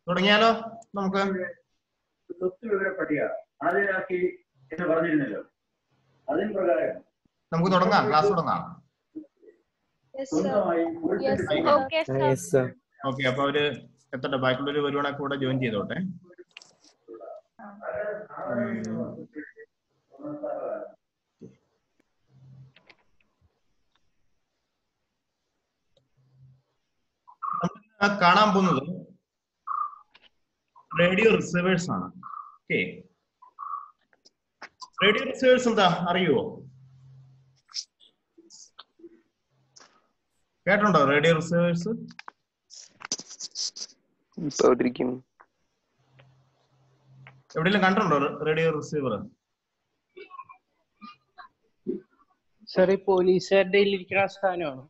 തുടങ്ങിയാലോ നമുക്ക് സ്വത്ത് വിവര പട്ടിക ഹാജരാക്കി എന്ന് പറഞ്ഞിരുന്നല്ലോ അതിന് പ്രകാരം നമുക്ക് തുടങ്ങാം ക്ലാസ് തുടങ്ങാം Yes, sir. സ്വന്തമായി full Yes, certificate sir. Okay, sir. Yes, sir. Okay അപ്പൊ അവര് എത്തട്ടെ ബാക്കിയുള്ളവര് വരുവാണെങ്കിൽ കൂടെ ജോയിൻ ചെയ്തോട്ടെ നമ്മൾ കാണാൻ പോകുന്നത് റേഡിയോ റിസീവേഴ്സ് ആണ് ഓക്കെ റേഡിയോ റിസീവേഴ്സ് എന്താ അറിയുവോ കേട്ടിട്ടുണ്ടോ റേഡിയോ റിസീവേഴ്സ് ഇപ്പൊ അവതരിക്കും എവിടെയെങ്കിലും കണ്ടിട്ടുണ്ടോ റേഡിയോ റിസീവർ സാർ ഈ പോലീസുകാരുടെ ഇരിക്കുന്ന സാധനമാണ്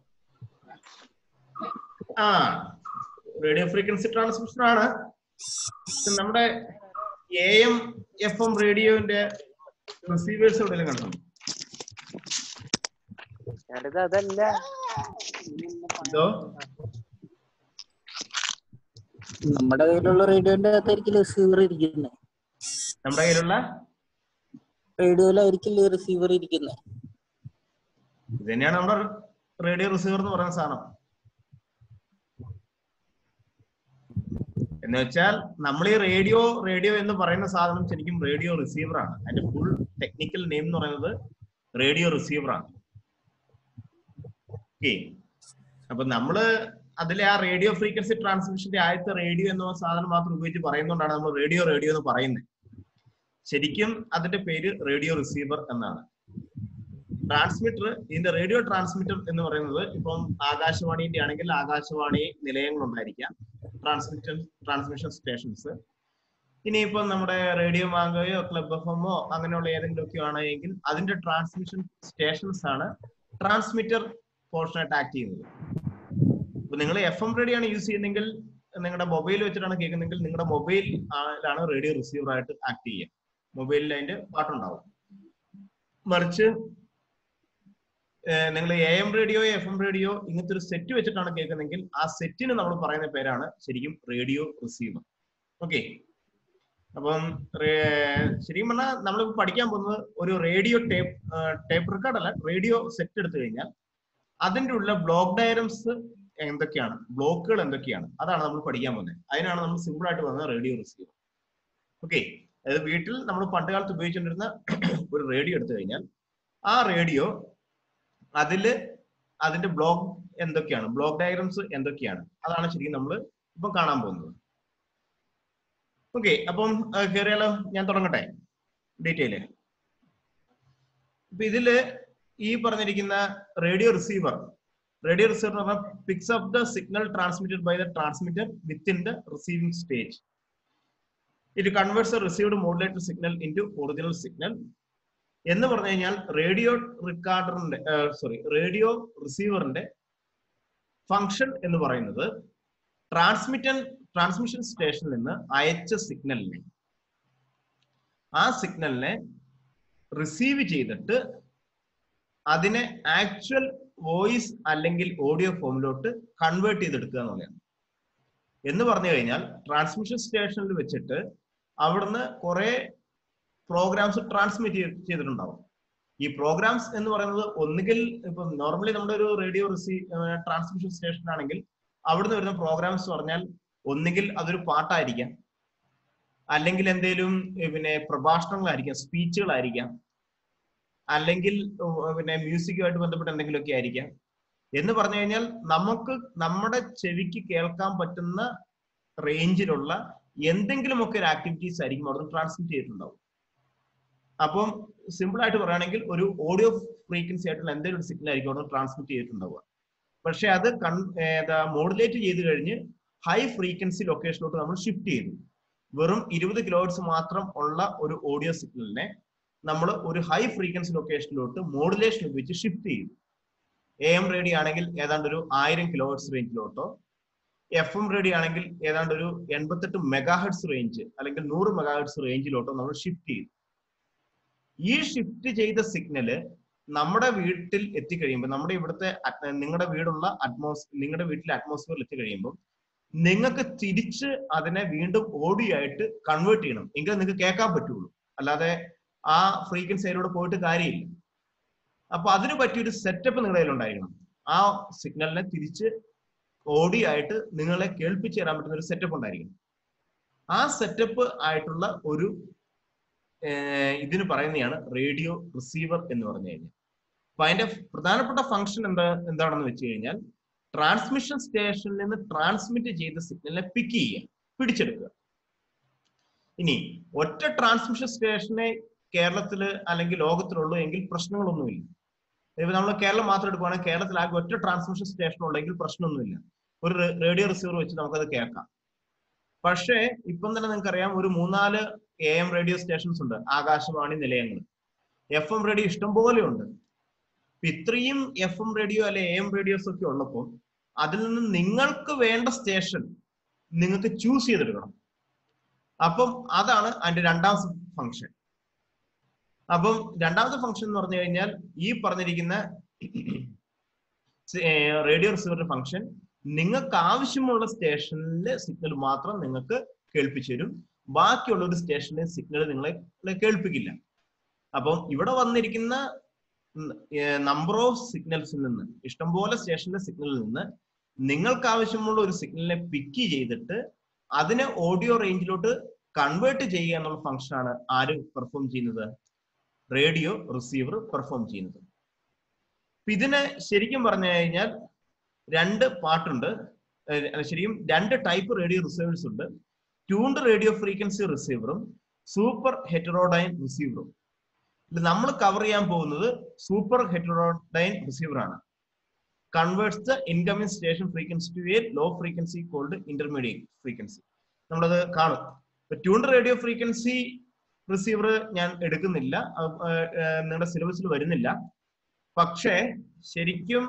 ആ റേഡിയോ ഫ്രീക്വൻസി ട്രാൻസ്മിഷൻ ആണ് ഇത് നമ്മുടെ എ എം എഫ് എം റേഡിയോന്റെ റിസീവേഴ്സ് എവിടെയെങ്കിലും കണ്ടിട്ടുണ്ടോ ഞാനിത് അതല്ല ഇതോ നമ്മുടെ കയ്യിലുള്ള റേഡിയോന്റെ അകത്തായിരിക്കില്ല റിസീവർ ഇരിക്കുന്നത് നമ്മുടെ കയ്യിലുള്ള റേഡിയോയിലായിരിക്കില്ല റിസീവർ ഇരിക്കുന്നത് ഇത് തന്നെയാണ് നമ്മുടെ റേഡിയോ റിസീവർ എന്ന് പറയുന്ന സാധനം എന്ന് വെച്ചാൽ നമ്മൾ ഈ റേഡിയോ റേഡിയോ എന്ന് പറയുന്ന സാധനം ശരിക്കും റേഡിയോ റിസീവർ ആണ് അതിന്റെ ഫുൾ ടെക്നിക്കൽ നെയിം എന്ന് പറയുന്നത് റേഡിയോ റിസീവർ ആണ് ഓക്കെ അപ്പൊ നമ്മള് അതിലെ ആ റേഡിയോ ഫ്രീക്വൻസി ട്രാൻസ്മിഷന്റെ ആദ്യത്തെ റേഡിയോ എന്ന സാധനം മാത്രം ഉപയോഗിച്ച് പറയുന്നതുകൊണ്ടാണ് നമ്മൾ റേഡിയോ റേഡിയോ എന്ന് പറയുന്നത് ശരിക്കും അതിന്റെ പേര് റേഡിയോ റിസീവർ എന്നാണ് ട്രാൻസ്മിറ്റർ ഇതിന്റെ റേഡിയോ ട്രാൻസ്മിറ്റർ എന്ന് പറയുന്നത് ഇപ്പം ആകാശവാണിന്റെ ആണെങ്കിൽ ആകാശവാണി നിലയങ്ങൾ ഉണ്ടായിരിക്കാം ട്രാൻസ്മിഷൻ ട്രാൻസ്മിഷൻ സ്റ്റേഷൻസ് ഇനിയിപ്പം നമ്മുടെ റേഡിയോ മാങ്കയോ ക്ലബ് എഫ് എമ്മോ അങ്ങനെയുള്ള ഏതെങ്കിലും ഒക്കെ ആണെങ്കിൽ അതിന്റെ ട്രാൻസ്മിഷൻ സ്റ്റേഷൻസ് ആണ് ട്രാൻസ്മിറ്റർ പോർഷനായിട്ട് ആക്ട് ചെയ്യുന്നത് ഇപ്പൊ നിങ്ങൾ എഫ് എം റേഡിയോ ആണ് യൂസ് ചെയ്യുന്നതെങ്കിൽ നിങ്ങളുടെ മൊബൈൽ വെച്ചിട്ടാണ് കേൾക്കുന്നെങ്കിൽ നിങ്ങളുടെ മൊബൈൽ ആണ് റേഡിയോ റിസീവർ ആയിട്ട് ആക്ട് ചെയ്യുക മൊബൈലിൽ അതിന്റെ പാട്ടുണ്ടാവും മറിച്ച് നിങ്ങൾ A M radio F M radio ഇങ്ങനത്തെ ഒരു സെറ്റ് വെച്ചിട്ടാണ് കേൾക്കുന്നതെങ്കിൽ ആ സെറ്റിന് നമ്മൾ പറയുന്ന പേരാണ് ശരിക്കും റേഡിയോ റിസീവർ ഓക്കെ അപ്പം റേ- ശരിക്കും പറഞ്ഞാൽ നമ്മൾ പഠിക്കാൻ പോകുന്നത് ഒരു റേഡിയോ ടേപ്പ് ടേപ്പ് റെക്കോർഡ് അല്ല റേഡിയോ സെറ്റ് എടുത്തു കഴിഞ്ഞാൽ അതിന്റെ ഉള്ള ബ്ലോക്ക് ഡയറംസ് എന്തൊക്കെയാണ് ബ്ലോക്കുകൾ എന്തൊക്കെയാണ് അതാണ് നമ്മൾ പഠിക്കാൻ പോകുന്നത് അതിനാണ് നമ്മൾ സിമ്പിൾ ആയിട്ട് പറയുന്നത് റേഡിയോ റിസീവർ ഓക്കെ അതായത് വീട്ടിൽ നമ്മൾ പണ്ട് കാലത്ത് ഉപയോഗിച്ചുകൊണ്ടിരുന്ന ഒരു റേഡിയോ എടുത്തു കഴിഞ്ഞാൽ ആ റേഡിയോ അതില് അതിന്റെ ബ്ലോക്ക് എന്തൊക്കെയാണ് ബ്ലോക്ക് ഡയഗ്രംസ് എന്തൊക്കെയാണ് അതാണ് ശരിക്കും നമ്മൾ ഇപ്പം കാണാൻ പോകുന്നത് ഓക്കെ അപ്പം ആ, കേറിയാലോ ഞാൻ തുടങ്ങട്ടെ ഡീറ്റെയില് ഇപ്പൊ ഇതില് ഈ പറഞ്ഞിരിക്കുന്ന റേഡിയോ റിസീവർ റേഡിയോ റിസീവർ എന്ന് പറഞ്ഞാൽ picks up the signal transmitted by the transmitter within the receiving stage it converts received modulated signal into original signal എന്ന് പറഞ്ഞു കഴിഞ്ഞാൽ റേഡിയോ റിക്കാർഡറിന്റെ സോറി റേഡിയോ റിസീവറിന്റെ ഫംഗ്ഷൻ എന്ന് പറയുന്നത് ട്രാൻസ്മിറ്റൻ ട്രാൻസ്മിഷൻ സ്റ്റേഷനിൽ നിന്ന് അയച്ച സിഗ്നലിനെ ആ സിഗ്നലിനെ റിസീവ് ചെയ്തിട്ട് അതിനെ ആക്ച്വൽ വോയിസ് അല്ലെങ്കിൽ ഓഡിയോ ഫോമിലോട്ട് കൺവേർട്ട് ചെയ്തെടുക്കുക എന്നുള്ളതാണ് എന്ന് പറഞ്ഞു കഴിഞ്ഞാൽ ട്രാൻസ്മിഷൻ സ്റ്റേഷനിൽ വെച്ചിട്ട് അവിടുന്ന് കുറെ പ്രോഗ്രാംസ് ട്രാൻസ്മിറ്റ് ചെയ്തിട്ടുണ്ടാവും ഈ പ്രോഗ്രാംസ് എന്ന് പറയുന്നത് ഒന്നുകിൽ ഇപ്പൊ നോർമലി നമ്മുടെ ഒരു റേഡിയോ റിസീവ് ട്രാൻസ്മിഷൻ സ്റ്റേഷൻ ആണെങ്കിൽ അവിടുന്ന് വരുന്ന പ്രോഗ്രാംസ് പറഞ്ഞാൽ ഒന്നുകിൽ അതൊരു പാട്ടായിരിക്കാം അല്ലെങ്കിൽ എന്തെങ്കിലും ഏർ പിന്നെ പ്രഭാഷണങ്ങളായിരിക്കാം സ്പീച്ചുകളായിരിക്കാം അല്ലെങ്കിൽ ഉം, പിന്നെ മ്യൂസിക്കുമായിട്ട് ബന്ധപ്പെട്ട എന്തെങ്കിലുമൊക്കെ ആയിരിക്കാം എന്ന് പറഞ്ഞു കഴിഞ്ഞാൽ നമുക്ക് നമ്മുടെ ചെവിക്ക് കേൾക്കാൻ പറ്റുന്ന റേഞ്ചിലുള്ള എന്തെങ്കിലുമൊക്കെ ഒരു ആക്ടിവിറ്റീസ് ആയിരിക്കും അവിടുന്ന് ട്രാൻസ്മിറ്റ് ചെയ്തിട്ടുണ്ടാവും അപ്പം സിമ്പിൾ ആയിട്ട് പറയുകയാണെങ്കിൽ ഒരു ഓഡിയോ ഫ്രീക്വൻസി ആയിട്ടുള്ള എന്തെങ്കിലും ഒരു സിഗ്നൽ ആയിരിക്കും അവിടെ ട്രാൻസ്മിറ്റ് ചെയ്തിട്ടുണ്ടാവുക പക്ഷെ അത് കൺ ഏതാ മോഡുലേറ്റ് ചെയ്ത് കഴിഞ്ഞ് ഹൈ ഫ്രീക്വൻസി ലൊക്കേഷനിലോട്ട് നമ്മൾ ഷിഫ്റ്റ് ചെയ്തു വെറും ഇരുപത് കിലോഹെർട്സ് മാത്രം ഉള്ള ഒരു ഓഡിയോ സിഗ്നലിനെ നമ്മൾ ഒരു ഹൈ ഫ്രീക്വൻസി ലൊക്കേഷനിലോട്ട് മോഡുലേഷൻ ഉപയോഗിച്ച് ഷിഫ്റ്റ് ചെയ്തു എ എം റേഡിയോ ആണെങ്കിൽ ഏതാണ്ട് ഒരു ആയിരം കിലോഹെർട്സ് റേഞ്ചിലോട്ടോ എഫ് എം റേഡിയോ ആണെങ്കിൽ ഏതാണ്ട് ഒരു എൺപത്തെട്ട് മെഗാഹെർട്സ് റേഞ്ച് അല്ലെങ്കിൽ നൂറ് മെഗാഹെർട്സ് റേഞ്ചിലോട്ടോ നമ്മൾ ഷിഫ്റ്റ് ചെയ്തു ഈ ഷിഫ്റ്റ് ചെയ്ത സിഗ്നല് നമ്മുടെ വീട്ടിൽ എത്തിക്കഴിയുമ്പോൾ നമ്മുടെ ഇവിടുത്തെ നിങ്ങളുടെ വീടുള്ള അറ്റ്മോസ് നിങ്ങളുടെ വീട്ടിലെ അറ്റ്മോസ്ഫിയറിൽ എത്തിക്കഴിയുമ്പോൾ നിങ്ങൾക്ക് തിരിച്ച് അതിനെ വീണ്ടും ഓഡിയോ ആയിട്ട് കൺവേർട്ട് ചെയ്യണം എങ്കിൽ നിങ്ങൾക്ക് കേൾക്കാൻ പറ്റുള്ളൂ അല്ലാതെ ആ ഫ്രീക്വൻസിയിലൂടെ പോയിട്ട് കാര്യമില്ല അപ്പൊ അതിന് പറ്റിയൊരു സെറ്റപ്പ് നിങ്ങളുടെ കയ്യിൽ ഉണ്ടായിരിക്കണം ആ സിഗ്നലിനെ തിരിച്ച് ഓഡിയോ ആയിട്ട് നിങ്ങളെ കേൾപ്പിച്ചു തരാൻ പറ്റുന്ന ഒരു സെറ്റപ്പ് ഉണ്ടായിരിക്കണം ആ സെറ്റപ്പ് ആയിട്ടുള്ള ഒരു ഏർ ഇതിന് പറയുന്നതാണ് റേഡിയോ റിസീവർ എന്ന് പറഞ്ഞു കഴിഞ്ഞാൽ അപ്പൊ അതിന്റെ പ്രധാനപ്പെട്ട ഫംഗ്ഷൻ എന്താ എന്താണെന്ന് വെച്ച് കഴിഞ്ഞാൽ ട്രാൻസ്മിഷൻ സ്റ്റേഷനിൽ നിന്ന് ട്രാൻസ്മിറ്റ് ചെയ്ത സിഗ്നലിനെ പിക്ക് ചെയ്യുക പിടിച്ചെടുക്കുക ഇനി ഒറ്റ ട്രാൻസ്മിഷൻ സ്റ്റേഷനെ കേരളത്തില് അല്ലെങ്കിൽ ലോകത്തിലുള്ളൂ എങ്കിൽ പ്രശ്നങ്ങളൊന്നുമില്ല ഇപ്പൊ നമ്മൾ കേരളം മാത്രം എടുക്കുവാണെങ്കിൽ കേരളത്തിൽ ആകെ ഒറ്റ ട്രാൻസ്മിഷൻ സ്റ്റേഷൻ ഉള്ളെങ്കിൽ പ്രശ്നമൊന്നുമില്ല ഒരു റേഡിയോ റിസീവർ വെച്ച് നമുക്കത് കേൾക്കാം പക്ഷേ ഇപ്പം തന്നെ നിങ്ങൾക്ക് അറിയാം ഒരു മൂന്നാല് എ എം റേഡിയോ സ്റ്റേഷൻസ് ഉണ്ട് ആകാശവാണി നിലയങ്ങൾ എഫ് എം റേഡിയോ ഇഷ്ടംപോലെ ഉണ്ട് ഇപ്പൊ ഇത്രയും എഫ് എം റേഡിയോ അല്ലെ എ എം റേഡിയോസ് ഒക്കെ ഉള്ളപ്പോൾ അതിൽ നിന്ന് നിങ്ങൾക്ക് വേണ്ട സ്റ്റേഷൻ നിങ്ങൾക്ക് ചൂസ് ചെയ്തെടുക്കണം അപ്പം അതാണ് അതിന്റെ രണ്ടാമത്തെ ഫംഗ്ഷൻ അപ്പം രണ്ടാമത്തെ ഫംഗ്ഷൻ എന്ന് പറഞ്ഞു കഴിഞ്ഞാൽ ഈ പറഞ്ഞിരിക്കുന്ന റേഡിയോ റിസീവറിന്റെ ഫംഗ്ഷൻ നിങ്ങൾക്ക് ആവശ്യമുള്ള സ്റ്റേഷനിൽ സിഗ്നൽ മാത്രം നിങ്ങൾക്ക് കേൾപ്പിച്ചു തരും ബാക്കിയുള്ള ഒരു സ്റ്റേഷനിലെ സിഗ്നൽ നിങ്ങളെ കേൾപ്പിക്കില്ല അപ്പം ഇവിടെ വന്നിരിക്കുന്ന നമ്പർ ഓഫ് സിഗ്നൽസിൽ നിന്ന് ഇഷ്ടംപോലെ സ്റ്റേഷനിലെ സിഗ്നലിൽ നിന്ന് നിങ്ങൾക്ക് ആവശ്യമുള്ള ഒരു സിഗ്നലിനെ പിക്ക് ചെയ്തിട്ട് അതിനെ ഓഡിയോ റേഞ്ചിലോട്ട് കൺവേർട്ട് ചെയ്യുക എന്നുള്ള ഫംഗ്ഷൻ ആണ് ആര് പെർഫോം ചെയ്യുന്നത് റേഡിയോ റിസീവർ പെർഫോം ചെയ്യുന്നത് ഇതിന് ശരിക്കും പറഞ്ഞു കഴിഞ്ഞാൽ രണ്ട് പാർട്ടുണ്ട് ശരിക്കും രണ്ട് ടൈപ്പ് റേഡിയോ റിസീവേഴ്സ് ഉണ്ട് ട്യൂൺഡ് റേഡിയോ ഫ്രീക്വൻസി റിസീവറും സൂപ്പർ ഹെറ്ററോഡൈൻ റിസീവറും നമ്മൾ കവർ ചെയ്യാൻ പോകുന്നത് സൂപ്പർ ഹെറ്ററോഡൈൻ റിസീവർ ആണ് converts the incoming station frequency to a low frequency called intermediate frequency നമ്മളത് കാണും ട്യൂൺഡ് റേഡിയോ ഫ്രീക്വൻസി റിസീവർ ഞാൻ എടുക്കുന്നില്ല നിങ്ങളുടെ സിലബസിൽ വരുന്നില്ല പക്ഷേ ശരിക്കും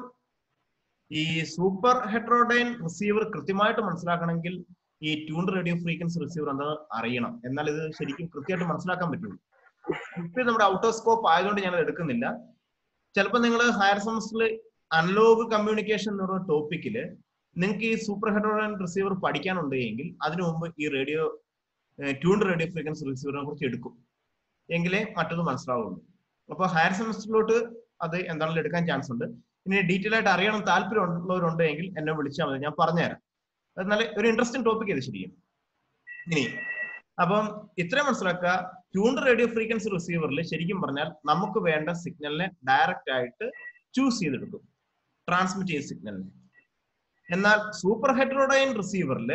ഈ സൂപ്പർ ഹെട്രോഡൈൻ റിസീവർ കൃത്യമായിട്ട് മനസ്സിലാക്കണമെങ്കിൽ ഈ ട്യൂൺഡ് റേഡിയോ ഫ്രീക്വൻസി റിസീവർ എന്താ അറിയണം എന്നാൽ ഇത് ശരിക്കും കൃത്യമായിട്ട് മനസ്സിലാക്കാൻ പറ്റുള്ളൂ ഇപ്പൊ നമ്മുടെ ഔട്ട് ഓഫ് സ്കോപ്പ് ആയതുകൊണ്ട് ഞാൻ എടുക്കുന്നില്ല ചിലപ്പോൾ നിങ്ങൾ ഹയർ സെമസ്റ്ററിൽ അനലോഗ് കമ്മ്യൂണിക്കേഷൻ എന്ന് പറയുന്ന ടോപ്പിക്കിൽ നിങ്ങൾക്ക് ഈ സൂപ്പർ ഹെട്രോഡൈൻ റിസീവർ പഠിക്കാനുണ്ട് എങ്കിൽ അതിനു മുമ്പ് ഈ റേഡിയോ ട്യൂൺഡ് റേഡിയോ ഫ്രീക്വൻസി റിസീവറിനെ കുറിച്ച് എടുക്കും എങ്കിലേ മറ്റത് മനസ്സിലാവുള്ളൂ അപ്പൊ ഹയർ സെമസ്റ്ററിലോട്ട് അത് എന്താണെങ്കിലും എടുക്കാൻ ചാൻസ് ഉണ്ട് ഇനി ഡീറ്റെയിൽ ആയിട്ട് അറിയണം താല്പര്യം ഉള്ളവരുണ്ട് എങ്കിൽ എന്നെ വിളിച്ചാൽ മതി ഞാൻ പറഞ്ഞുതരാം അത് നല്ല ഒരു ഇൻട്രസ്റ്റിംഗ് ടോപ്പിക് ഇത് ശരിക്കും ഇനി അപ്പം ഇത്രയും മനസ്സിലാക്കുക ട്യൂൺഡ് റേഡിയോ ഫ്രീക്വൻസി റിസീവറിൽ ശരിക്കും പറഞ്ഞാൽ നമുക്ക് വേണ്ട സിഗ്നലിനെ ഡയറക്റ്റ് ആയിട്ട് ചൂസ് ചെയ്തെടുക്കും ട്രാൻസ്മിറ്റ് ചെയ്ത സിഗ്നലിനെ എന്നാൽ സൂപ്പർ ഹെഡ്രോഡൈൻ റിസീവറിൽ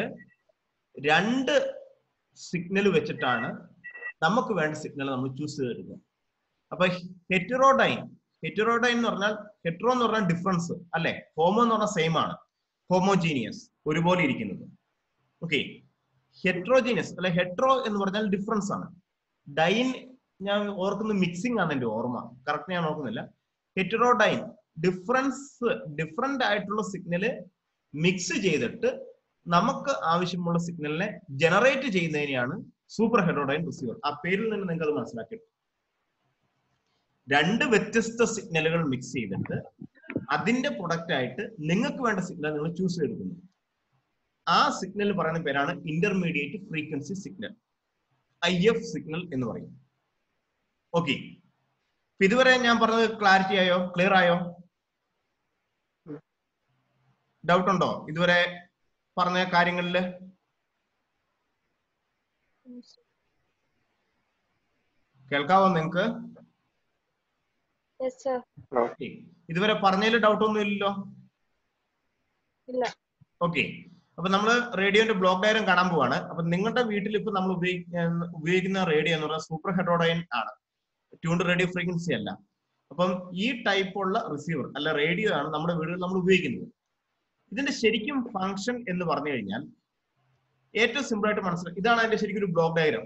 രണ്ട് സിഗ്നൽ വെച്ചിട്ടാണ് നമുക്ക് വേണ്ട സിഗ്നൽ നമ്മൾ ചൂസ് ചെയ്തെടുക്കുക അപ്പൊ ഹെറ്ററോഡൈൻ ഹെറ്ററോഡൈൻ എന്ന് പറഞ്ഞാൽ ഹെട്രോ എന്ന് പറഞ്ഞാൽ ഡിഫറൻസ് അല്ലെ ഹോമോ എന്ന് പറഞ്ഞാൽ സെയിം ആണ് ഹോമോജീനിയസ് ഒരുപോലെ ഇരിക്കുന്നത് ഓക്കെ ഹെട്രോജീനിയസ് അല്ലെ ഹെട്രോ എന്ന് പറഞ്ഞാൽ ഡിഫറൻസ് ആണ് ഡൈൻ ഞാൻ ഓർക്കുന്ന മിക്സിംഗ് ആണ് എന്റെ ഓർമ്മ കറക്റ്റ് ഞാൻ ഓർക്കുന്നില്ല ഹെറ്ററോഡൈൻ ഡിഫറൻസ് ഡിഫറെന്റ് ആയിട്ടുള്ള സിഗ്നല് മിക്സ് ചെയ്തിട്ട് നമുക്ക് ആവശ്യമുള്ള സിഗ്നലിനെ ജനറേറ്റ് ചെയ്യുന്നതിനെയാണ് സൂപ്പർ ഹെഡ്രോഡൈൻ റിസീവർ ആ പേരിൽ നിന്ന് നിങ്ങൾക്ക് അത് മനസ്സിലാക്കി രണ്ട് വ്യത്യസ്ത സിഗ്നലുകൾ മിക്സ് ചെയ്തിട്ട് അതിന്റെ പ്രൊഡക്റ്റ് ആയിട്ട് നിങ്ങൾക്ക് വേണ്ട സിഗ്നൽ നിങ്ങൾ ചൂസ് ചെയ്തെടുക്കുന്നു ആ സിഗ്നൽ പറയുന്ന പേരാണ് intermediate frequency signal I F signal എന്ന് പറയും ഓക്കെ ഇതുവരെ ഞാൻ പറഞ്ഞത് ക്ലാരിറ്റി ആയോ ക്ലിയർ ആയോ ഡൗട്ട് ഉണ്ടോ ഇതുവരെ പറഞ്ഞ കാര്യങ്ങളില് കേൾക്കാവോ നിങ്ങക്ക് യെസ് സർ Okay. ഇതുവരെ പറഞ്ഞതിൽ ഡൗട്ട് ഒന്നും ഇല്ലല്ലോ ഇല്ല ഓക്കെ അപ്പൊ നമ്മള് റേഡിയോന്റെ ബ്ലോക്ക് ഡയഗ്രം കാണാൻ പോവാണ് അപ്പൊ നിങ്ങളുടെ വീട്ടിൽ ഇപ്പൊ നമ്മൾ ഉപയോഗിക്കുന്ന ഉപയോഗിക്കുന്ന റേഡിയോ എന്ന് പറഞ്ഞാൽ സൂപ്പർ ഹെഡോഡൈൻ ആണ് ട്യൂൺഡ് റേഡിയോ ഫ്രീക്വൻസി അല്ല അപ്പം ഈ ടൈപ്പ് ഉള്ള റിസീവർ അല്ല റേഡിയോ ആണ് നമ്മുടെ വീടുകളിൽ നമ്മൾ ഉപയോഗിക്കുന്നത് ഇതിന്റെ ശരിക്കും ഫംഗ്ഷൻ എന്ന് പറഞ്ഞു കഴിഞ്ഞാൽ ഏറ്റവും സിമ്പിൾ ആയിട്ട് മനസ്സിലാക്കി ഇതാണ് അതിന്റെ ശരിക്കും ഒരു ബ്ലോക്ക് ഡയഗ്രം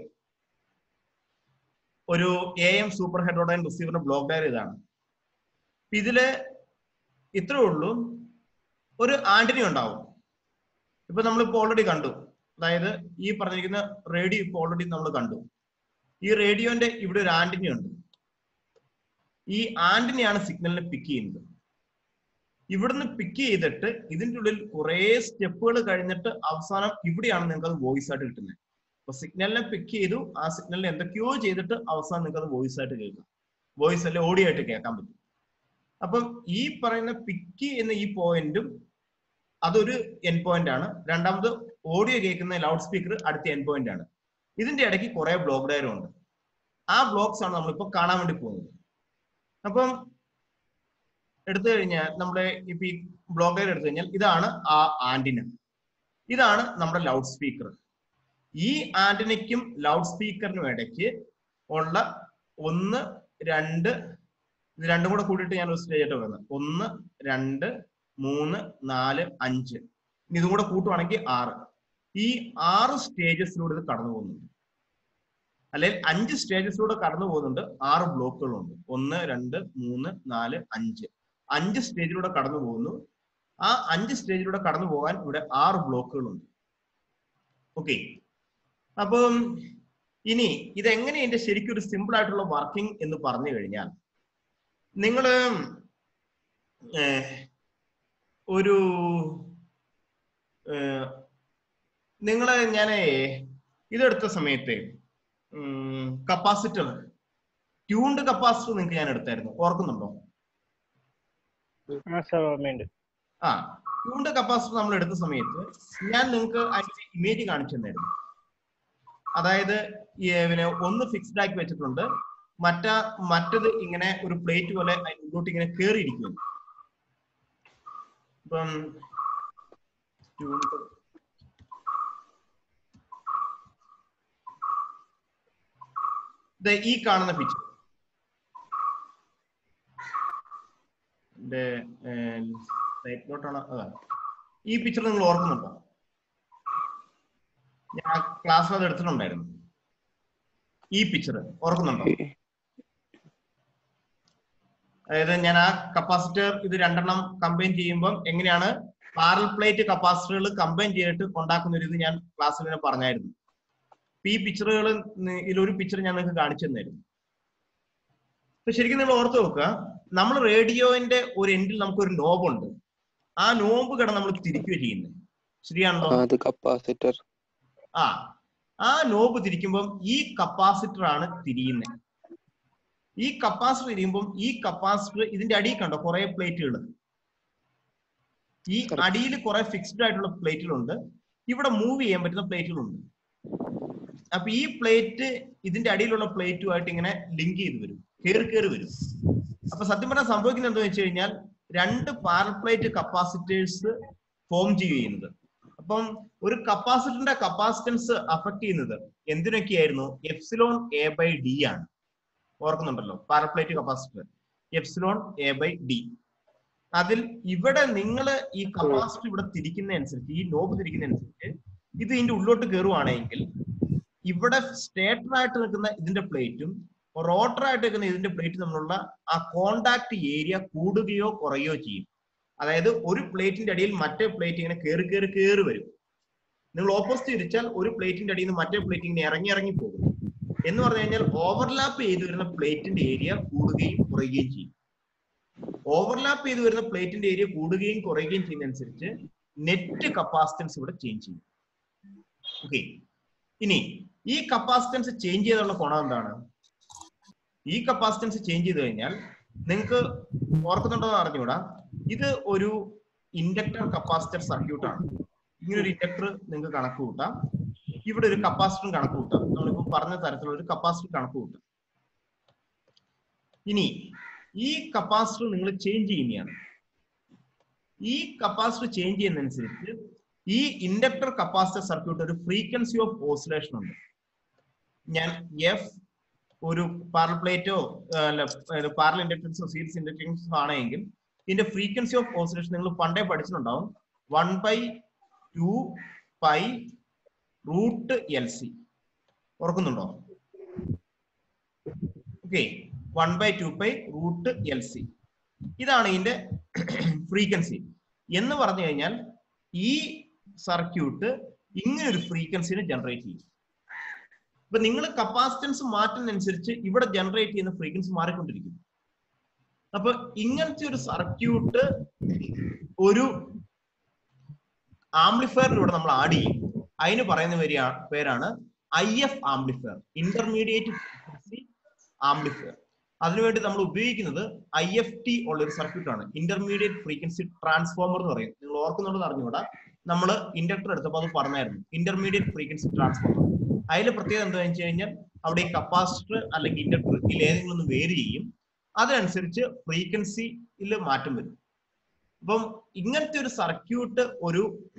ഒരു എ എം സൂപ്പർ ഹെഡോഡൈൻ റിസീവറിന്റെ ബ്ലോക്ക് ഡയഗ്രം ഇതാണ് ഇപ്പൊ ഇതില് ഇത്രേ ഉള്ളൂ ഒരു ആന്റണി ഉണ്ടാവും ഇപ്പൊ നമ്മളിപ്പോ ഓൾറെഡി കണ്ടു അതായത് ഈ പറഞ്ഞിരിക്കുന്ന റേഡിയോ ഇപ്പൊ ഓൾറെഡി നമ്മൾ കണ്ടു ഈ റേഡിയോന്റെ ഇവിടെ ഒരു ആന്റണി ഉണ്ട് ഈ ആന്റണിയാണ് സിഗ്നലിനെ പിക്ക് ചെയ്യുന്നത് ഇവിടുന്ന് പിക്ക് ചെയ്തിട്ട് ഇതിന്റെ ഉള്ളിൽ കുറെ സ്റ്റെപ്പുകൾ കഴിഞ്ഞിട്ട് അവസാനം ഇവിടെയാണ് നിങ്ങൾക്ക് അത് വോയിസ് ആയിട്ട് കിട്ടുന്നത് അപ്പൊ സിഗ്നലിനെ പിക്ക് ചെയ്തു ആ സിഗ്നലിനെ എന്തൊക്കെയോ ചെയ്തിട്ട് അവസാനം നിങ്ങൾക്ക് അത് വോയിസ് ആയിട്ട് കേൾക്കാം വോയിസ് അല്ലെ ഓഡിയോ ആയിട്ട് കേൾക്കാൻ പറ്റും അപ്പം ഈ പറയുന്ന പിക്ക് എന്ന ഈ പോയിന്റും അതൊരു എൻ പോയിന്റ് ആണ് രണ്ടാമത് ഓഡിയോ കേൾക്കുന്ന ലൗഡ് സ്പീക്കർ അടുത്ത എൻ പോയിന്റ് ആണ് ഇതിന്റെ ഇടയ്ക്ക് കുറെ ബ്ലോക്ക് ഡയറും ഉണ്ട് ആ ബ്ലോക്സ് ആണ് നമ്മളിപ്പോ കാണാൻ വേണ്ടി പോകുന്നത് അപ്പം എടുത്തു കഴിഞ്ഞാൽ നമ്മുടെ ഇപ്പൊ ഈ ബ്ലോക്ക് ഡയർ എടുത്തു കഴിഞ്ഞാൽ ഇതാണ് ആ ആന്റിന ഇതാണ് നമ്മുടെ ലൗഡ് സ്പീക്കർ ഈ ആന്റിനയ്ക്കും ലൗഡ് സ്പീക്കറിനും ഇടയ്ക്ക് ഉള്ള ഒന്ന് രണ്ട് ഇത് രണ്ടും കൂടെ കൂട്ടിയിട്ട് ഞാൻ ഒരു സ്റ്റേജ് ആയിട്ട് വരുന്നത് ഒന്ന് രണ്ട് മൂന്ന് നാല് അഞ്ച് ഇനി ഇതും കൂടെ കൂട്ടുവാണെങ്കിൽ ആറ് ഈ ആറ് സ്റ്റേജസിലൂടെ ഇത് കടന്നു പോകുന്നുണ്ട് അല്ലെങ്കിൽ അഞ്ച് സ്റ്റേജസിലൂടെ കടന്നു പോകുന്നുണ്ട് ആറ് ബ്ലോക്കുകളുണ്ട് ഒന്ന് രണ്ട് മൂന്ന് നാല് അഞ്ച് അഞ്ച് സ്റ്റേജിലൂടെ കടന്നു പോകുന്നു ആ അഞ്ച് സ്റ്റേജിലൂടെ കടന്നു പോകാൻ ഇവിടെ ആറ് ബ്ലോക്കുകളുണ്ട് ഓക്കെ അപ്പം ഇനി ഇതെങ്ങനെ ഇതിന്റെ ശരിക്കും ഒരു സിമ്പിൾ ആയിട്ടുള്ള വർക്കിംഗ് എന്ന് പറഞ്ഞു കഴിഞ്ഞാൽ നിങ്ങൾ ഒരു നിങ്ങൾ ഞാൻ ഇതെടുത്ത സമയത്ത് കപ്പാസിറ്റർ ട്യൂൺഡ് കപ്പാസിറ്റർ നിങ്ങൾക്ക് ഞാൻ എടുത്തായിരുന്നു ഓർക്കുന്നുണ്ടോ ആ സാർ ഓർമ്മയുണ്ട് ആ ട്യൂൺഡ് കപ്പാസിറ്റർ നമ്മൾ എടുത്ത സമയത്ത് ഞാൻ നിങ്ങൾക്ക് അതിന്റെ ഇമേജ് കാണിച്ചു തന്നായിരുന്നു അതായത് ഈ പിന്നെ ഒന്ന് ഫിക്സ്ഡ് ആക്കി വെച്ചിട്ടുണ്ട് മറ്റ മറ്റത് ഇങ്ങനെ ഒരു പ്ലേറ്റ് പോലെ അതിന്റെ ഉള്ളോട്ട് ഇങ്ങനെ കേറിയിരിക്കുന്നു ഇപ്പം tuned- ദേ ഈ കാണുന്ന പിക്ചർ എന്റെ സൈറ്റിലോട്ടാണ് അതാ ഈ പിക്ചർ നിങ്ങൾ ഓർക്കുന്നുണ്ടോ ഞാൻ ക്ലാസ്സിൽ അത് എടുത്തിട്ടുണ്ടായിരുന്നു ഈ പിക്ചർ ഓർക്കുന്നുണ്ടോ അതായത് ഞാൻ ആ കപ്പാസിറ്റർ ഇത് രണ്ടെണ്ണം കമ്പൈൻ ചെയ്യുമ്പോൾ എങ്ങനെയാണ് പാരൽ പ്ലേറ്റ് കപ്പാസിറ്ററുകൾ കമ്പൈൻ ചെയ്തിട്ട് ഉണ്ടാക്കുന്ന ഒരു ഇത് ഞാൻ ക്ലാസ്സിൽ തന്നെ പറഞ്ഞായിരുന്നു അപ്പൊ ഈ പിക്ചറുകൾ ഇതിലൊരു പിക്ചർ ഞാൻ നിങ്ങൾക്ക് കാണിച്ചു തന്നായിരുന്നു അപ്പൊ ശരിക്കും നിങ്ങൾ ഓർത്ത് നോക്കുക നമ്മൾ റേഡിയോന്റെ ഒരു എൻഡിൽ നമുക്കൊരു നോബുണ്ട് ആ നോബ് കിടന്ന് നമ്മൾ തിരിക്കുക ചെയ്യുന്നത് ശരിയാണല്ലോ അത് കപ്പാസിറ്റർ ആ ആ നോബ് തിരിക്കുമ്പോൾ ഈ കപ്പാസിറ്റർ ആണ് തിരിയുന്നത് ഈ കപ്പാസിറ്റർ തിരിയുമ്പോൾ ഈ കപ്പാസിറ്റർ ഇതിന്റെ അടിയിൽ കണ്ടോ കുറെ പ്ലേറ്റുകൾ ഈ അടിയിൽ കുറെ ഫിക്സ്ഡ് ആയിട്ടുള്ള പ്ലേറ്റുകളുണ്ട് ഇവിടെ മൂവ് ചെയ്യാൻ പറ്റുന്ന പ്ലേറ്റുകളുണ്ട് അപ്പൊ ഈ പ്ലേറ്റ് ഇതിന്റെ അടിയിലുള്ള പ്ലേറ്റുമായിട്ട് ഇങ്ങനെ ലിങ്ക് ചെയ്ത് വരും കയറി കയറി വരും അപ്പൊ സത്യം പറഞ്ഞാൽ സംഭവിക്കുന്നത് എന്താണെന്ന് വെച്ച് കഴിഞ്ഞാൽ രണ്ട് പാരൽ പ്ലേറ്റ് കപ്പാസിറ്റേഴ്സ് ഫോം ചെയ്യുന്നത് അപ്പം ഒരു കപ്പാസിറ്ററിന്റെ കപ്പാസിറ്റൻസ് അഫക്ട് ചെയ്യുന്നത് എന്തിനൊക്കെയായിരുന്നു എപ്സിലോൺ എ ബൈ ഡി ആണ് ഓർക്കുന്നുണ്ടല്ലോ parallel plate capacitor epsilon A by D അതിൽ ഇവിടെ നിങ്ങൾ ഈ കപ്പാസിറ്റർ ഇവിടെ തിരിക്കുന്ന അനുസരിച്ച് ഈ നോബ് തിരിക്കുന്ന അനുസരിച്ച് ഇത് ഇതിന്റെ ഉള്ളോട്ട് കയറുവാണെങ്കിൽ ഇവിടെ സ്റ്റേറ്റർ ആയിട്ട് നിൽക്കുന്ന ഇതിന്റെ പ്ലേറ്റും റോട്ടർ ആയിട്ട് നിൽക്കുന്ന ഇതിന്റെ പ്ലേറ്റ് തമ്മിലുള്ള ആ കോണ്ടാക്ട് ഏരിയ കൂടുകയോ കുറയുകയോ ചെയ്യും അതായത് ഒരു പ്ലേറ്റിന്റെ അടിയിൽ മറ്റേ പ്ലേറ്റ് ഇങ്ങനെ കയറി കയറി കയറി വരും നിങ്ങൾ ഓപ്പോസിറ്റ് തിരിച്ചാൽ ഒരു പ്ലേറ്റിന്റെ അടിയിൽ നിന്ന് മറ്റേ പ്ലേറ്റ് ഇങ്ങനെ ഇറങ്ങി ഇറങ്ങി പോകും എന്ന് പറഞ്ഞു കഴിഞ്ഞാൽ ഓവർലാപ്പ് ചെയ്ത് വരുന്ന പ്ലേറ്റിന്റെ ഏരിയ കൂടുകയും കുറയുകയും ചെയ്യും ഓവർലാപ്പ് ചെയ്ത് വരുന്ന പ്ലേറ്റിന്റെ ഏരിയ കൂടുകയും കുറയുകയും ചെയ്യുന്നതനുസരിച്ച് നെറ്റ് കപ്പാസിറ്റൻസ് ഇവിടെ ചേഞ്ച് ചെയ്യും ഓക്കെ ഇനി ഈ കപ്പാസിറ്റൻസ് ചേഞ്ച് ചെയ്തുള്ള ഗുണം എന്താണ് ഈ കപ്പാസിറ്റൻസ് ചേഞ്ച് ചെയ്ത് കഴിഞ്ഞാൽ നിങ്ങൾക്ക് ഓർക്കുന്നുണ്ടോ എന്ന് അറിഞ്ഞുകൂടാ ഇത് ഒരു ഇൻഡക്ടർ കപ്പാസിറ്റർ സർക്യൂട്ട് ആണ് ഇങ്ങനെ ഒരു ഇൻഡക്ടർ നിങ്ങൾക്ക് കണക്ക് കൂട്ടാം ഇവിടെ ഒരു കപ്പാസിറ്ററും കണക്ക് കൂട്ടാം നമ്മളിപ്പോ പറഞ്ഞ തരത്തിലുള്ള ഒരു കപ്പാസിറ്റർ കണക്ക് കൂട്ടാം ഇനി ഈ കപ്പാസിറ്റർ നിങ്ങൾ ചേഞ്ച് ചെയ്യുന്നതാണ് ഈ കപ്പാസിറ്റർ ചേഞ്ച് ചെയ്യുന്നതനുസരിച്ച് ഈ ഇൻഡക്ടർ കപ്പാസിറ്റർ സർക്യൂട്ട് ഒരു ഫ്രീക്വൻസി ഓഫ് ഓസിലേഷൻ ഉണ്ട് ഞാൻ എഫ് ഒരു പാരൽ പ്ലേറ്റോ അല്ല പാരൽ ഇൻഡക്ടൻസോ സീരീസ് ഇൻഡക്ടൻസോ ആണെങ്കിൽ ഇതിന്റെ ഫ്രീക്വൻസി ഓഫ് ഓസിലേഷൻ നിങ്ങൾ പണ്ടേ പഠിച്ചിട്ടുണ്ടാവും one by two pi root L C ഓർക്കുന്നുണ്ടോ okay one by two pi root L C ഇതാണ് ഇതിന്റെ ഫ്രീക്വൻസി എന്ന് പറഞ്ഞു കഴിഞ്ഞാൽ ഈ സർക്യൂട്ട് ഇങ്ങനെ ഒരു ഫ്രീക്വൻസിനെ ജനറേറ്റ് ചെയ്യും ഇപ്പൊ നിങ്ങൾ കപ്പാസിറ്റൻസ് മാറ്റുന്നതനുസരിച്ച് ഇവിടെ ജനറേറ്റ് ചെയ്യുന്ന ഫ്രീക്വൻസി മാറിക്കൊണ്ടിരിക്കും അപ്പൊ ഇങ്ങനത്തെ ഒരു സർക്യൂട്ട് ഒരു ആംപ്ലിഫയറിലൂടെ നമ്മൾ ആഡ് ചെയ്യും അതിന് പറയുന്ന പേര് പേരാണ് I F amplifier intermediate frequency amplifier അതിനുവേണ്ടി നമ്മൾ ഉപയോഗിക്കുന്നത് ഐ എഫ് ടി ഉള്ള ഒരു സർക്യൂട്ട് ആണ് ഇന്റർമീഡിയറ്റ് ഫ്രീക്വൻസി ട്രാൻസ്ഫോമർ എന്ന് പറയും നിങ്ങൾ ഓർക്കുന്നുണ്ടെന്ന് അറിഞ്ഞുകൂടാ നമ്മൾ ഇൻഡക്ടർ എടുത്തപ്പോൾ അത് പറഞ്ഞായിരുന്നു ഇന്റർമീഡിയറ്റ് ഫ്രീക്വൻസി ട്രാൻസ്ഫോമർ അതിൽ പ്രത്യേകത എന്താണെന്ന് വെച്ച് കഴിഞ്ഞാൽ അവിടെ ഈ കപ്പാസിറ്റർ അല്ലെങ്കിൽ ഇൻഡക്ടർ ഇതിൽ ഏതെങ്കിലും ഒന്ന് വേരി ചെയ്യും അതിനനുസരിച്ച് ഫ്രീക്വൻസിയിൽ മാറ്റം വരും അപ്പം ഇങ്ങനത്തെ ഒരു സർക്യൂട്ട് ഒരു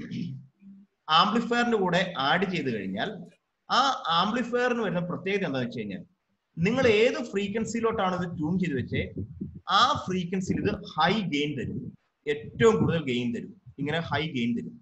ആംപ്ലിഫയറിന്റെ കൂടെ ആഡ് ചെയ്ത് കഴിഞ്ഞാൽ ആ ആംപ്ലിഫയറിന് വരുന്ന പ്രത്യേകത എന്താണെന്ന് വെച്ച് കഴിഞ്ഞാൽ നിങ്ങൾ ഏത് ഫ്രീക്വൻസിയിലോട്ടാണ് ഇത് ട്യൂൺ ചെയ്ത് വെച്ചേ ആ ഫ്രീക്വൻസിയിൽ ഇത് ഹൈ ഗെയിൻ തരും ഏറ്റവും കൂടുതൽ ഗെയിൻ തരും ഇങ്ങനെ ഹൈ ഗെയിൻ തരും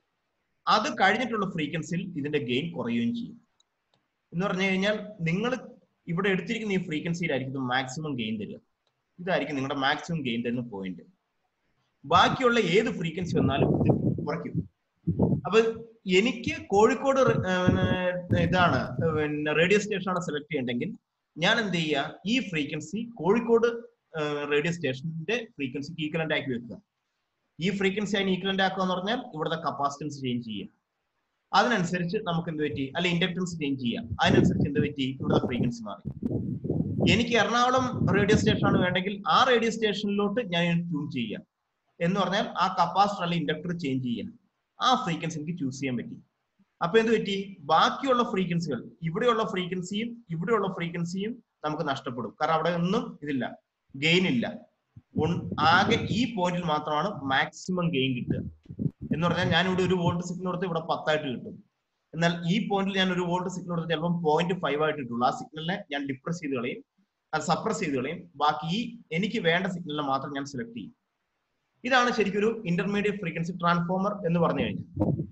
അത് കഴിഞ്ഞിട്ടുള്ള ഫ്രീക്വൻസിയിൽ ഇതിന്റെ ഗെയിൻ കുറയുകയും ചെയ്യും എന്ന് പറഞ്ഞു കഴിഞ്ഞാൽ നിങ്ങൾ ഇവിടെ എടുത്തിരിക്കുന്ന ഈ ഫ്രീക്വൻസിയിലായിരിക്കും ഇത് മാക്സിമം ഗെയിൻ തരിക ഇതായിരിക്കും നിങ്ങളുടെ മാക്സിമം ഗെയിൻ തരുന്ന പോയിന്റ് ബാക്കിയുള്ള ഏത് ഫ്രീക്വൻസി വന്നാലും ഇത് കുറയ്ക്കും അപ്പൊ എനിക്ക് കോഴിക്കോട് റെ- ഏർ ഇതാണ് പിന്നെ റേഡിയോ സ്റ്റേഷനാണ് സെലക്ട് ചെയ്യണ്ടെങ്കിൽ ഞാൻ എന്ത് ചെയ്യുക ഈ ഫ്രീക്വൻസി കോഴിക്കോട് റേഡിയോ സ്റ്റേഷന്റെ ഫ്രീക്വൻസിക്ക് ഈക്വലന്റ് ആക്കി വെക്കുക ഈ ഫ്രീക്വൻസി അതിന് ഈക്വലന്റ് ആക്കുക എന്ന് പറഞ്ഞാൽ ഇവിടുത്തെ കപ്പാസിറ്റൻസ് ചേഞ്ച് ചെയ്യുക അതിനനുസരിച്ച് നമുക്ക് എന്ത് പറ്റി അല്ലെ ഇൻഡക്ടൻസ് ചേഞ്ച് ചെയ്യാം അതിനനുസരിച്ച് എന്ത് പറ്റി ഇവിടുത്തെ ഫ്രീക്വൻസി മാറി എനിക്ക് എറണാകുളം റേഡിയോ സ്റ്റേഷനാണ് വേണ്ടെങ്കിൽ ആ റേഡിയോ സ്റ്റേഷനിലോട്ട് ഞാൻ ട്യൂൺ ചെയ്യാം എന്ന് പറഞ്ഞാൽ ആ കപ്പാസിറ്റർ അല്ലെങ്കിൽ ഇൻഡക്ടർ ചേഞ്ച് ചെയ്യാം ആ ഫ്രീക്വൻസി എനിക്ക് ചൂസ് ചെയ്യാൻ പറ്റി അപ്പൊ എന്ത് പറ്റി ബാക്കിയുള്ള ഫ്രീക്വൻസികൾ ഇവിടെയുള്ള ഫ്രീക്വൻസിയും ഇവിടെയുള്ള ഫ്രീക്വൻസിയും നമുക്ക് നഷ്ടപ്പെടും കാരണം അവിടെ ഒന്നും ഇതില്ല ഗെയിൻ ഇല്ല ഉൺ- ആകെ ഈ പോയിന്റിൽ മാത്രമാണ് മാക്സിമം ഗെയിൻ കിട്ടുക എന്ന് പറഞ്ഞാൽ ഞാൻ ഇവിടെ ഒരു വോൾട്ട് സിഗ്നൽ കൊടുത്ത് ഇവിടെ പത്തായിട്ട് കിട്ടും എന്നാൽ ഈ പോയിന്റിൽ ഞാൻ ഒരു വോൾട്ട് സിഗ്നൽ കൊടുത്ത് ചിലപ്പോൾ പോയിന്റ് ഫൈവ് ആയിട്ട് കിട്ടുള്ളൂ ആ സിഗ്നലിനെ ഞാൻ ഡിപ്രസ് ചെയ്ത് കളയും അത് സപ്രസ് ചെയ്ത് കളയും ബാക്കി ഈ എനിക്ക് വേണ്ട സിഗ്നലിനെ മാത്രം ഞാൻ സെലക്ട് ചെയ്യും ഇതാണ് ശരിക്കും ഒരു ഇന്റർമീഡിയറ്റ് ഫ്രീക്വൻസി ട്രാൻസ്ഫോമർ എന്ന് പറഞ്ഞു കഴിഞ്ഞാൽ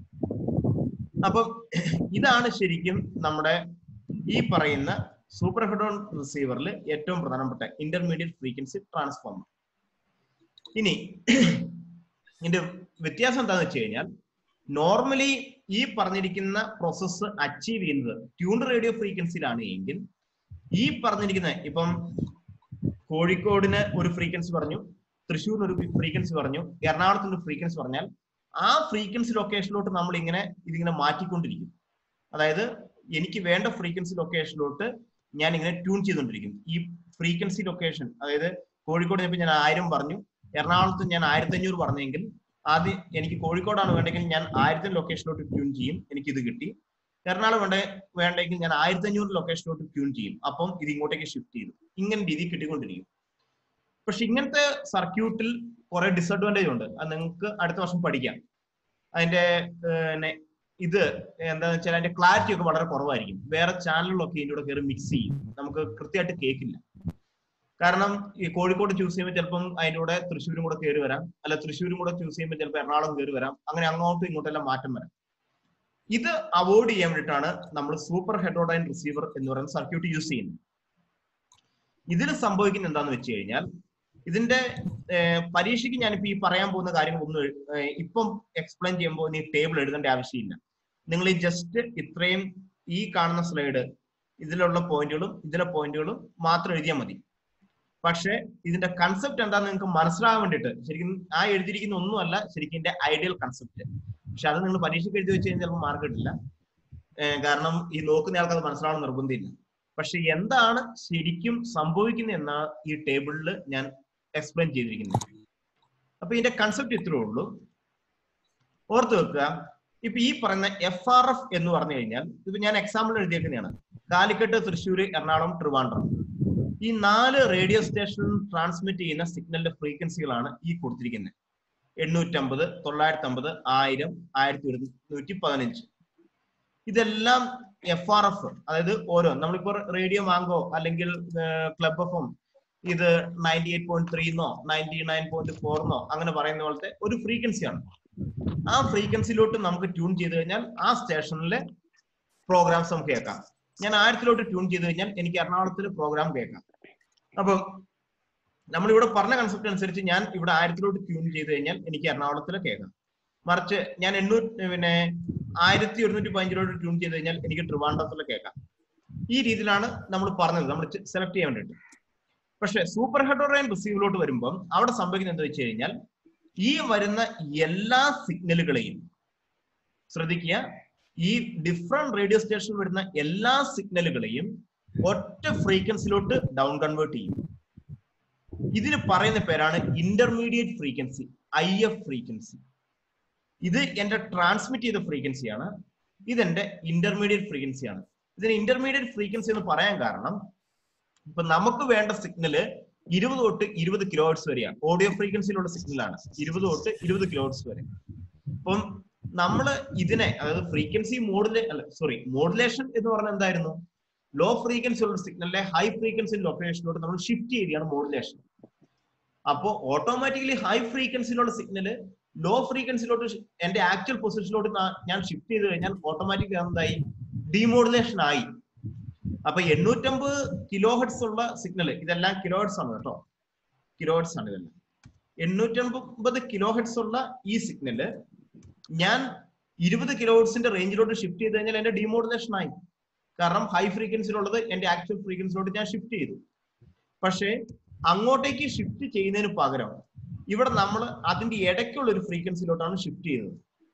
അപ്പം ഇതാണ് ശരിക്കും നമ്മുടെ ഈ പറയുന്ന സൂപ്പർ ഹെഡോൺ റിസീവറിൽ ഏറ്റവും പ്രധാനപ്പെട്ട ഇന്റർമീഡിയറ്റ് ഫ്രീക്വൻസി ട്രാൻസ്ഫോമർ ഇനി ഇതിന്റെ വ്യത്യാസം എന്താണെന്ന് വെച്ച് കഴിഞ്ഞാൽ നോർമലി ഈ പറഞ്ഞിരിക്കുന്ന പ്രോസസ്സ് അച്ചീവ് ചെയ്യുന്നത് ട്യൂൺ റേഡിയോ ഫ്രീക്വൻസിയിലാണ് എങ്കിൽ ഈ പറഞ്ഞിരിക്കുന്ന ഇപ്പം കോഴിക്കോടിന് ഒരു ഫ്രീക്വൻസി പറഞ്ഞു തൃശ്ശൂരിന് ഒരു ഫ്രീക്വൻസി പറഞ്ഞു എറണാകുളത്തിന് ഒരു ഫ്രീക്വൻസി പറഞ്ഞാൽ ആ ഫ്രീക്വൻസി ലൊക്കേഷനിലോട്ട് നമ്മൾ ഇങ്ങനെ ഇതിങ്ങനെ മാറ്റിക്കൊണ്ടിരിക്കും അതായത് എനിക്ക് വേണ്ട ഫ്രീക്വൻസി ലൊക്കേഷനിലോട്ട് ഞാൻ ഇങ്ങനെ ട്യൂൺ ചെയ്തുകൊണ്ടിരിക്കും ഈ ഫ്രീക്വൻസി ലൊക്കേഷൻ അതായത് കോഴിക്കോട് ഇപ്പൊ ഞാൻ ആയിരം പറഞ്ഞു എറണാകുളത്ത് ഞാൻ ആയിരത്തി അഞ്ഞൂറ് പറഞ്ഞെങ്കിൽ ആദ്യം എനിക്ക് കോഴിക്കോടാണ് വേണ്ടെങ്കിൽ ഞാൻ ആയിരത്തിന് ലൊക്കേഷനിലോട്ട് ട്യൂൺ ചെയ്യും എനിക്ക് ഇത് കിട്ടി എറണാകുളം വേണ്ട വേണ്ടെങ്കിൽ ഞാൻ ആയിരത്തി അഞ്ഞൂറ് ലൊക്കേഷനിലോട്ട് ട്യൂൺ ചെയ്യും അപ്പം ഇത് ഇങ്ങോട്ടേക്ക് ഷിഫ്റ്റ് ചെയ്തു ഇങ്ങനെ രീതി കിട്ടിക്കൊണ്ടിരിക്കും പക്ഷെ ഇങ്ങനത്തെ സർക്യൂട്ടിൽ കുറെ ഡിസഡ്വാൻറ്റേജ് ഉണ്ട് അത് നിങ്ങൾക്ക് അടുത്ത വർഷം പഠിക്കാം അതിന്റെ പിന്നെ ഇത് എന്താന്ന് വെച്ചാൽ അതിന്റെ ക്ലാരിറ്റി ഒക്കെ വളരെ കുറവായിരിക്കും വേറെ ചാനലുകളൊക്കെ ഇതിന്റെ കൂടെ കയറി മിക്സ് ചെയ്യും നമുക്ക് കൃത്യമായിട്ട് കേൾക്കില്ല കാരണം ഈ കോഴിക്കോട് ചൂസ് ചെയ്യുമ്പോൾ ചിലപ്പം അതിന്റെ കൂടെ തൃശ്ശൂരും കൂടെ കയറി വരാം അല്ല തൃശ്ശൂരും കൂടെ ചൂസ് ചെയ്യുമ്പോൾ ചിലപ്പോൾ എറണാകുളം കയറി വരാം അങ്ങനെ അങ്ങോട്ടും ഇങ്ങോട്ടെല്ലാം മാറ്റം വരാം ഇത് അവോയ്ഡ് ചെയ്യാൻ വേണ്ടിയിട്ടാണ് നമ്മൾ സൂപ്പർ ഹെഡോഡൈൻ റിസീവർ എന്ന് പറയുന്ന സർക്യൂട്ട് യൂസ് ചെയ്യുന്നത് ഇതിൽ സംഭവിക്കുന്നത് എന്താന്ന് വെച്ച് കഴിഞ്ഞാൽ ഇതിന്റെ ഏർ, പരീക്ഷയ്ക്ക് ഞാനിപ്പോ ഈ പറയാൻ പോകുന്ന കാര്യങ്ങളൊന്നും എഴു- ഏർ, ഇപ്പം എക്സ്പ്ലെയിൻ ചെയ്യുമ്പോൾ ഈ ടേബിൾ എഴുതേണ്ട ആവശ്യമില്ല നിങ്ങൾ ഈ ജസ്റ്റ് ഇത്രയും ഈ കാണുന്ന സ്ലൈഡ് ഇതിലുള്ള പോയിന്റുകളും ഇതിലെ പോയിന്റുകളും മാത്രം എഴുതിയാൽ മതി പക്ഷെ ഇതിന്റെ കൺസെപ്റ്റ് എന്താണെന്ന് നിങ്ങൾക്ക് മനസ്സിലാകാൻ വേണ്ടിയിട്ട് ശരിക്കും ആ എഴുതിയിരിക്കുന്ന ഒന്നുമല്ല ശരിക്കും ഇതിന്റെ ഐഡിയൽ കൺസെപ്റ്റ് പക്ഷെ അത് നിങ്ങൾ പരീക്ഷയ്ക്ക് എഴുതി വെച്ച് കഴിഞ്ഞാൽ ചിലപ്പോൾ മാർക്ക് കിട്ടില്ല ഏർ, കാരണം ഈ നോക്കുന്ന ആൾക്ക് അത് മനസ്സിലാവണം നിർബന്ധമില്ല പക്ഷെ എന്താണ് ശരിക്കും സംഭവിക്കുന്നത് എന്നാണ് ഈ ടേബിളിൽ ഞാൻ എക്സ്പ്ലെയിൻ ചെയ്തിരിക്കുന്നത് അപ്പൊ ഇതിന്റെ കൺസെപ്റ്റ് ഇത്രേ ഉള്ളൂ ഓർത്ത് വെക്കുക ഇപ്പൊ ഈ പറയുന്ന എഫ് ആർ എഫ് എന്ന് പറഞ്ഞു കഴിഞ്ഞാൽ ഇപ്പൊ ഞാൻ എക്സാമ്പിൾ എഴുതിയേക്കുന്നതാണ് കാലിക്കട്ട് തൃശ്ശൂർ എറണാകുളം ട്രിവാൻഡ്രം ഈ നാല് റേഡിയോ സ്റ്റേഷനിൽ ട്രാൻസ്മിറ്റ് ചെയ്യുന്ന സിഗ്നലിന്റെ ഫ്രീക്വൻസികളാണ് ഈ കൊടുത്തിരിക്കുന്നത് എണ്ണൂറ്റമ്പത് തൊള്ളായിരത്തി അമ്പത് ആയിരം ആയിരത്തി ഒരുന്നൂറ്റി പതിനഞ്ച് ഇതെല്ലാം എഫ് ആർ എഫ് അതായത് ഓരോ നമ്മളിപ്പോ റേഡിയോ മാങ്കോ അല്ലെങ്കിൽ ക്ലബ് എഫ് എം ഇത് നയൻറ്റി എയ്റ്റ് പോയിന്റ് ത്രീന്നോ നയൻറ്റി നയൻ പോയിന്റ് ഫോർന്നോ അങ്ങനെ പറയുന്ന പോലത്തെ ഒരു ഫ്രീക്വൻസിയാണ് ആ ഫ്രീക്വൻസിയിലോട്ട് നമുക്ക് ട്യൂൺ ചെയ്ത് കഴിഞ്ഞാൽ ആ സ്റ്റേഷനിലെ പ്രോഗ്രാംസ് നമുക്ക് കേൾക്കാം ഞാൻ ആയിരത്തിലോട്ട് ട്യൂൺ ചെയ്ത് കഴിഞ്ഞാൽ എനിക്ക് എറണാകുളത്തിൽ പ്രോഗ്രാം കേൾക്കാം അപ്പം നമ്മളിവിടെ പറഞ്ഞ കൺസെപ്റ്റ് അനുസരിച്ച് ഞാൻ ഇവിടെ ആയിരത്തിലോട്ട് ട്യൂൺ ചെയ്ത് കഴിഞ്ഞാൽ എനിക്ക് എറണാകുളത്തിൽ കേൾക്കാം മറിച്ച് ഞാൻ എണ്ണൂറ്റി പിന്നെ ആയിരത്തി ഒരുന്നൂറ്റി പതിനഞ്ചിലോട്ട് ട്യൂൺ ചെയ്ത് കഴിഞ്ഞാൽ എനിക്ക് ട്രിവാൻഡ്രത്തിൽ കേൾക്കാം ഈ രീതിയിലാണ് നമ്മൾ പറഞ്ഞത് നമ്മൾ സെലക്ട് ചെയ്യാൻ വേണ്ടിയിട്ട് പക്ഷെ സൂപ്പർ ഹെഡോറൈൻ റിസീവറിലോട്ട് വരുമ്പം അവിടെ സംഭവിക്കുന്നത് എന്താ വെച്ച് കഴിഞ്ഞാൽ ഈ വരുന്ന എല്ലാ സിഗ്നലുകളെയും ശ്രദ്ധിക്കുക ഈ ഡിഫറെന്റ് റേഡിയോ സ്റ്റേഷൻ വരുന്ന എല്ലാ സിഗ്നലുകളെയും ഒറ്റ ഫ്രീക്വൻസിലോട്ട് ഡൗൺ കൺവേർട്ട് ചെയ്യും ഇതിന് പറയുന്ന പേരാണ് intermediate frequency I F frequency ഇത് എന്റെ ട്രാൻസ്മിറ്റ് ചെയ്ത ഫ്രീക്വൻസിയാണ് ഇതെന്റെ ഇന്റർമീഡിയറ്റ് ഫ്രീക്വൻസിയാണ് ഇതിന് ഇന്റർമീഡിയറ്റ് ഫ്രീക്വൻസി എന്ന് പറയാൻ കാരണം ഇപ്പൊ നമുക്ക് വേണ്ട സിഗ്നല് ഇരുപത് തൊട്ട് ഇരുപത് കിലോ ഹെർട്സ് വരെയാണ് ഓഡിയോ ഫ്രീക്വൻസിയിലുള്ള സിഗ്നലാണ് ഇരുപത് തൊട്ട് ഇരുപത് കിലോ ഹെർട്സ് വരെ അപ്പം നമ്മള് ഇതിനെ അതായത് ഫ്രീക്വൻസി മോഡുലേ അല്ല സോറി മോഡുലേഷൻ എന്ന് പറഞ്ഞാൽ എന്തായിരുന്നു ലോ ഫ്രീക്വൻസി ഉള്ള സിഗ്നലിലെ ഹൈ ഫ്രീക്വൻസി ലൊക്കേഷനിലോട്ട് നമ്മൾ ഷിഫ്റ്റ് ചെയ്യുകയാണ് മോഡുലേഷൻ അപ്പോൾ ഓട്ടോമാറ്റിക്കലി ഹൈ ഫ്രീക്വൻസിയിലുള്ള സിഗ്നല് ലോ ഫ്രീക്വൻസിയിലോട്ട് ഷി- എന്റെ ആക്ച്വൽ പൊസിഷനിലോട്ട് ഞാൻ ഷിഫ്റ്റ് ചെയ്ത് കഴിഞ്ഞാൽ ഓട്ടോമാറ്റിക്കലി എന്തായി ഡിമോഡുലേഷൻ ആയി അപ്പൊ എണ്ണൂറ്റമ്പത് കിലോ ഹെഡ്സ് ഉള്ള സിഗ്നൽ ഇതെല്ലാം കിലോ ഹെഡ്സ് ആണ് കേട്ടോ കിലോ ഹെഡ്സ് ആണ് ഇതെല്ലാം എണ്ണൂറ്റമ്പത് കിലോ ഹെഡ്സ് ഉള്ള ഈ സിഗ്നല് ഞാൻ ഇരുപത് കിലോ ഹെഡ്സിന്റെ റേഞ്ചിലോട്ട് ഷിഫ്റ്റ് ചെയ്ത് കഴിഞ്ഞാൽ എന്റെ ഡിമോഡുലേഷൻ ആയി കാരണം ഹൈ ഫ്രീക്വൻസിയിലുള്ളത് എന്റെ ആക്ച്വൽ ഫ്രീക്വൻസിലോട്ട് ഞാൻ ഷിഫ്റ്റ് ചെയ്തു പക്ഷേ അങ്ങോട്ടേക്ക് ഷിഫ്റ്റ് ചെയ്യുന്നതിന് പകരം ഇവിടെ നമ്മൾ അതിന്റെ ഇടയ്ക്കുള്ള ഒരു ഫ്രീക്വൻസിയിലോട്ടാണ് ഷിഫ്റ്റ് ചെയ്തത്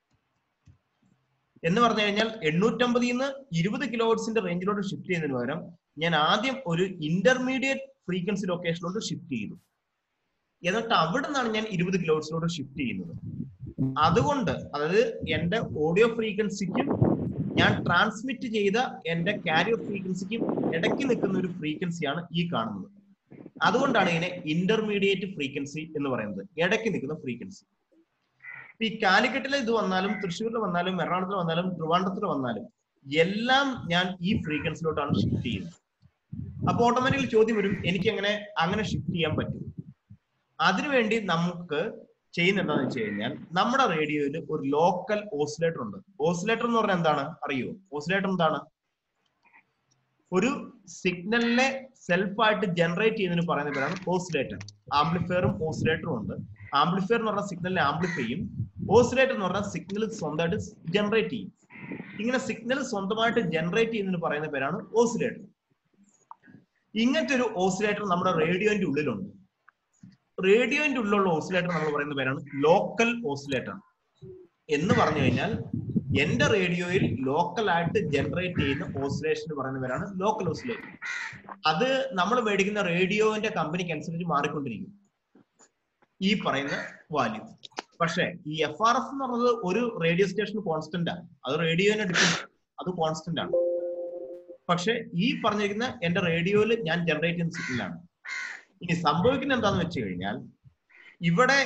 എന്ന് പറഞ്ഞു കഴിഞ്ഞാൽ എണ്ണൂറ്റമ്പതിൽ നിന്ന് ഇരുപത് കിലോ ഹെർട്സിന്റെ റേഞ്ചിലോട്ട് ഷിഫ്റ്റ് ചെയ്യുന്നതിന് പകരം ഞാൻ ആദ്യം ഒരു ഇന്റർമീഡിയറ്റ് ഫ്രീക്വൻസി ലൊക്കേഷനിലോട്ട് ഷിഫ്റ്റ് ചെയ്തു എന്നിട്ട് അവിടെ നിന്നാണ് ഞാൻ ഇരുപത് കിലോ ഹെർട്സിലോട്ട് ഷിഫ്റ്റ് ചെയ്യുന്നത് അതുകൊണ്ട് അതായത് എന്റെ ഓഡിയോ ഫ്രീക്വൻസിക്കും ഞാൻ ട്രാൻസ്മിറ്റ് ചെയ്ത എന്റെ കാരിയർ ഫ്രീക്വൻസിക്കും ഇടയ്ക്ക് നിൽക്കുന്ന ഒരു ഫ്രീക്വൻസിയാണ് ഈ കാണുന്നത് അതുകൊണ്ടാണ് ഇതിനെ ഇന്റർമീഡിയറ്റ് ഫ്രീക്വൻസി എന്ന് പറയുന്നത് ഇടയ്ക്ക് നിൽക്കുന്ന ഫ്രീക്വൻസി ഈ കാലിക്കറ്റിലെ ഇത് വന്നാലും തൃശ്ശൂരിൽ വന്നാലും എറണാകുളത്തിൽ വന്നാലും ട്രിവാൻഡ്രത്തിൽ വന്നാലും എല്ലാം ഞാൻ ഈ ഫ്രീക്വൻസിലോട്ടാണ് ഷിഫ്റ്റ് ചെയ്യുന്നത് അപ്പൊ ഓട്ടോമാറ്റിക്കലി ചോദ്യം വരും എനിക്ക് എങ്ങനെ അങ്ങനെ ഷിഫ്റ്റ് ചെയ്യാൻ പറ്റും അതിനുവേണ്ടി നമുക്ക് ചെയ്യുന്ന എന്താണെന്ന് വെച്ച് കഴിഞ്ഞാൽ നമ്മുടെ റേഡിയോയിൽ ഒരു ലോക്കൽ ഓസിലേറ്റർ ഉണ്ട് ഓസിലേറ്റർ എന്ന് പറഞ്ഞാൽ എന്താണ് അറിയോ ഓസിലേറ്റർ എന്താണ് ഒരു സിഗ്നലിനെ സെൽഫായിട്ട് ജനറേറ്റ് ചെയ്യുന്നതിന് പറയുന്ന പേരാണ് ഓസിലേറ്റർ ആംപ്ലിഫയറും ഓസിലേറ്ററും ഉണ്ട് ആംപ്ലിഫയർ എന്ന് പറഞ്ഞാൽ സിഗ്നലിനെ ആംപ്ലിഫൈ ചെയ്യും ഓസിലേറ്റർ എന്ന് പറഞ്ഞാൽ സിഗ്നൽ സ്വന്തമായിട്ട് ജനറേറ്റ് ചെയ്യും ഇങ്ങനെ സിഗ്നൽ സ്വന്തമായിട്ട് ജനറേറ്റ് ചെയ്യുന്നതിന് പറയുന്ന പേരാണ് ഓസിലേറ്റർ ഇങ്ങനത്തെ ഒരു ഓസിലേറ്റർ നമ്മുടെ റേഡിയോന്റെ ഉള്ളിലുണ്ട് റേഡിയോന്റെ ഉള്ളിലുള്ള ഓസിലേറ്റർ നമ്മൾ പറയുന്ന പേരാണ് ലോക്കൽ ഓസിലേറ്റർ എന്ന് പറഞ്ഞു കഴിഞ്ഞാൽ എന്റെ റേഡിയോയിൽ ലോക്കൽ ആയിട്ട് ജനറേറ്റ് ചെയ്യുന്ന ഓസിലേഷൻ പറയുന്ന പേരാണ് ലോക്കൽ ഓസിലേറ്റർ അത് നമ്മൾ മേടിക്കുന്ന റേഡിയോന്റെ കമ്പനിക്ക് അനുസരിച്ച് മാറിക്കൊണ്ടിരിക്കും ഈ പറയുന്ന വാല്യൂ പക്ഷേ ഈ എഫ് ആർ എഫ് എന്ന് പറയുന്നത് ഒരു റേഡിയോ സ്റ്റേഷൻ കോൺസ്റ്റന്റ് ആണ് അത് റേഡിയോനെ ഡിപ്പെൻഡ് അത് കോൺസ്റ്റന്റ് ആണ് പക്ഷെ ഈ പറഞ്ഞിരിക്കുന്ന എന്റെ റേഡിയോയിൽ ഞാൻ ജനറേറ്റ് ചെയ്യുന്ന സിഗ്നലാണ് ഇനി സംഭവിക്കുന്നത് എന്താന്ന് വെച്ച് കഴിഞ്ഞാൽ ഇവിടെ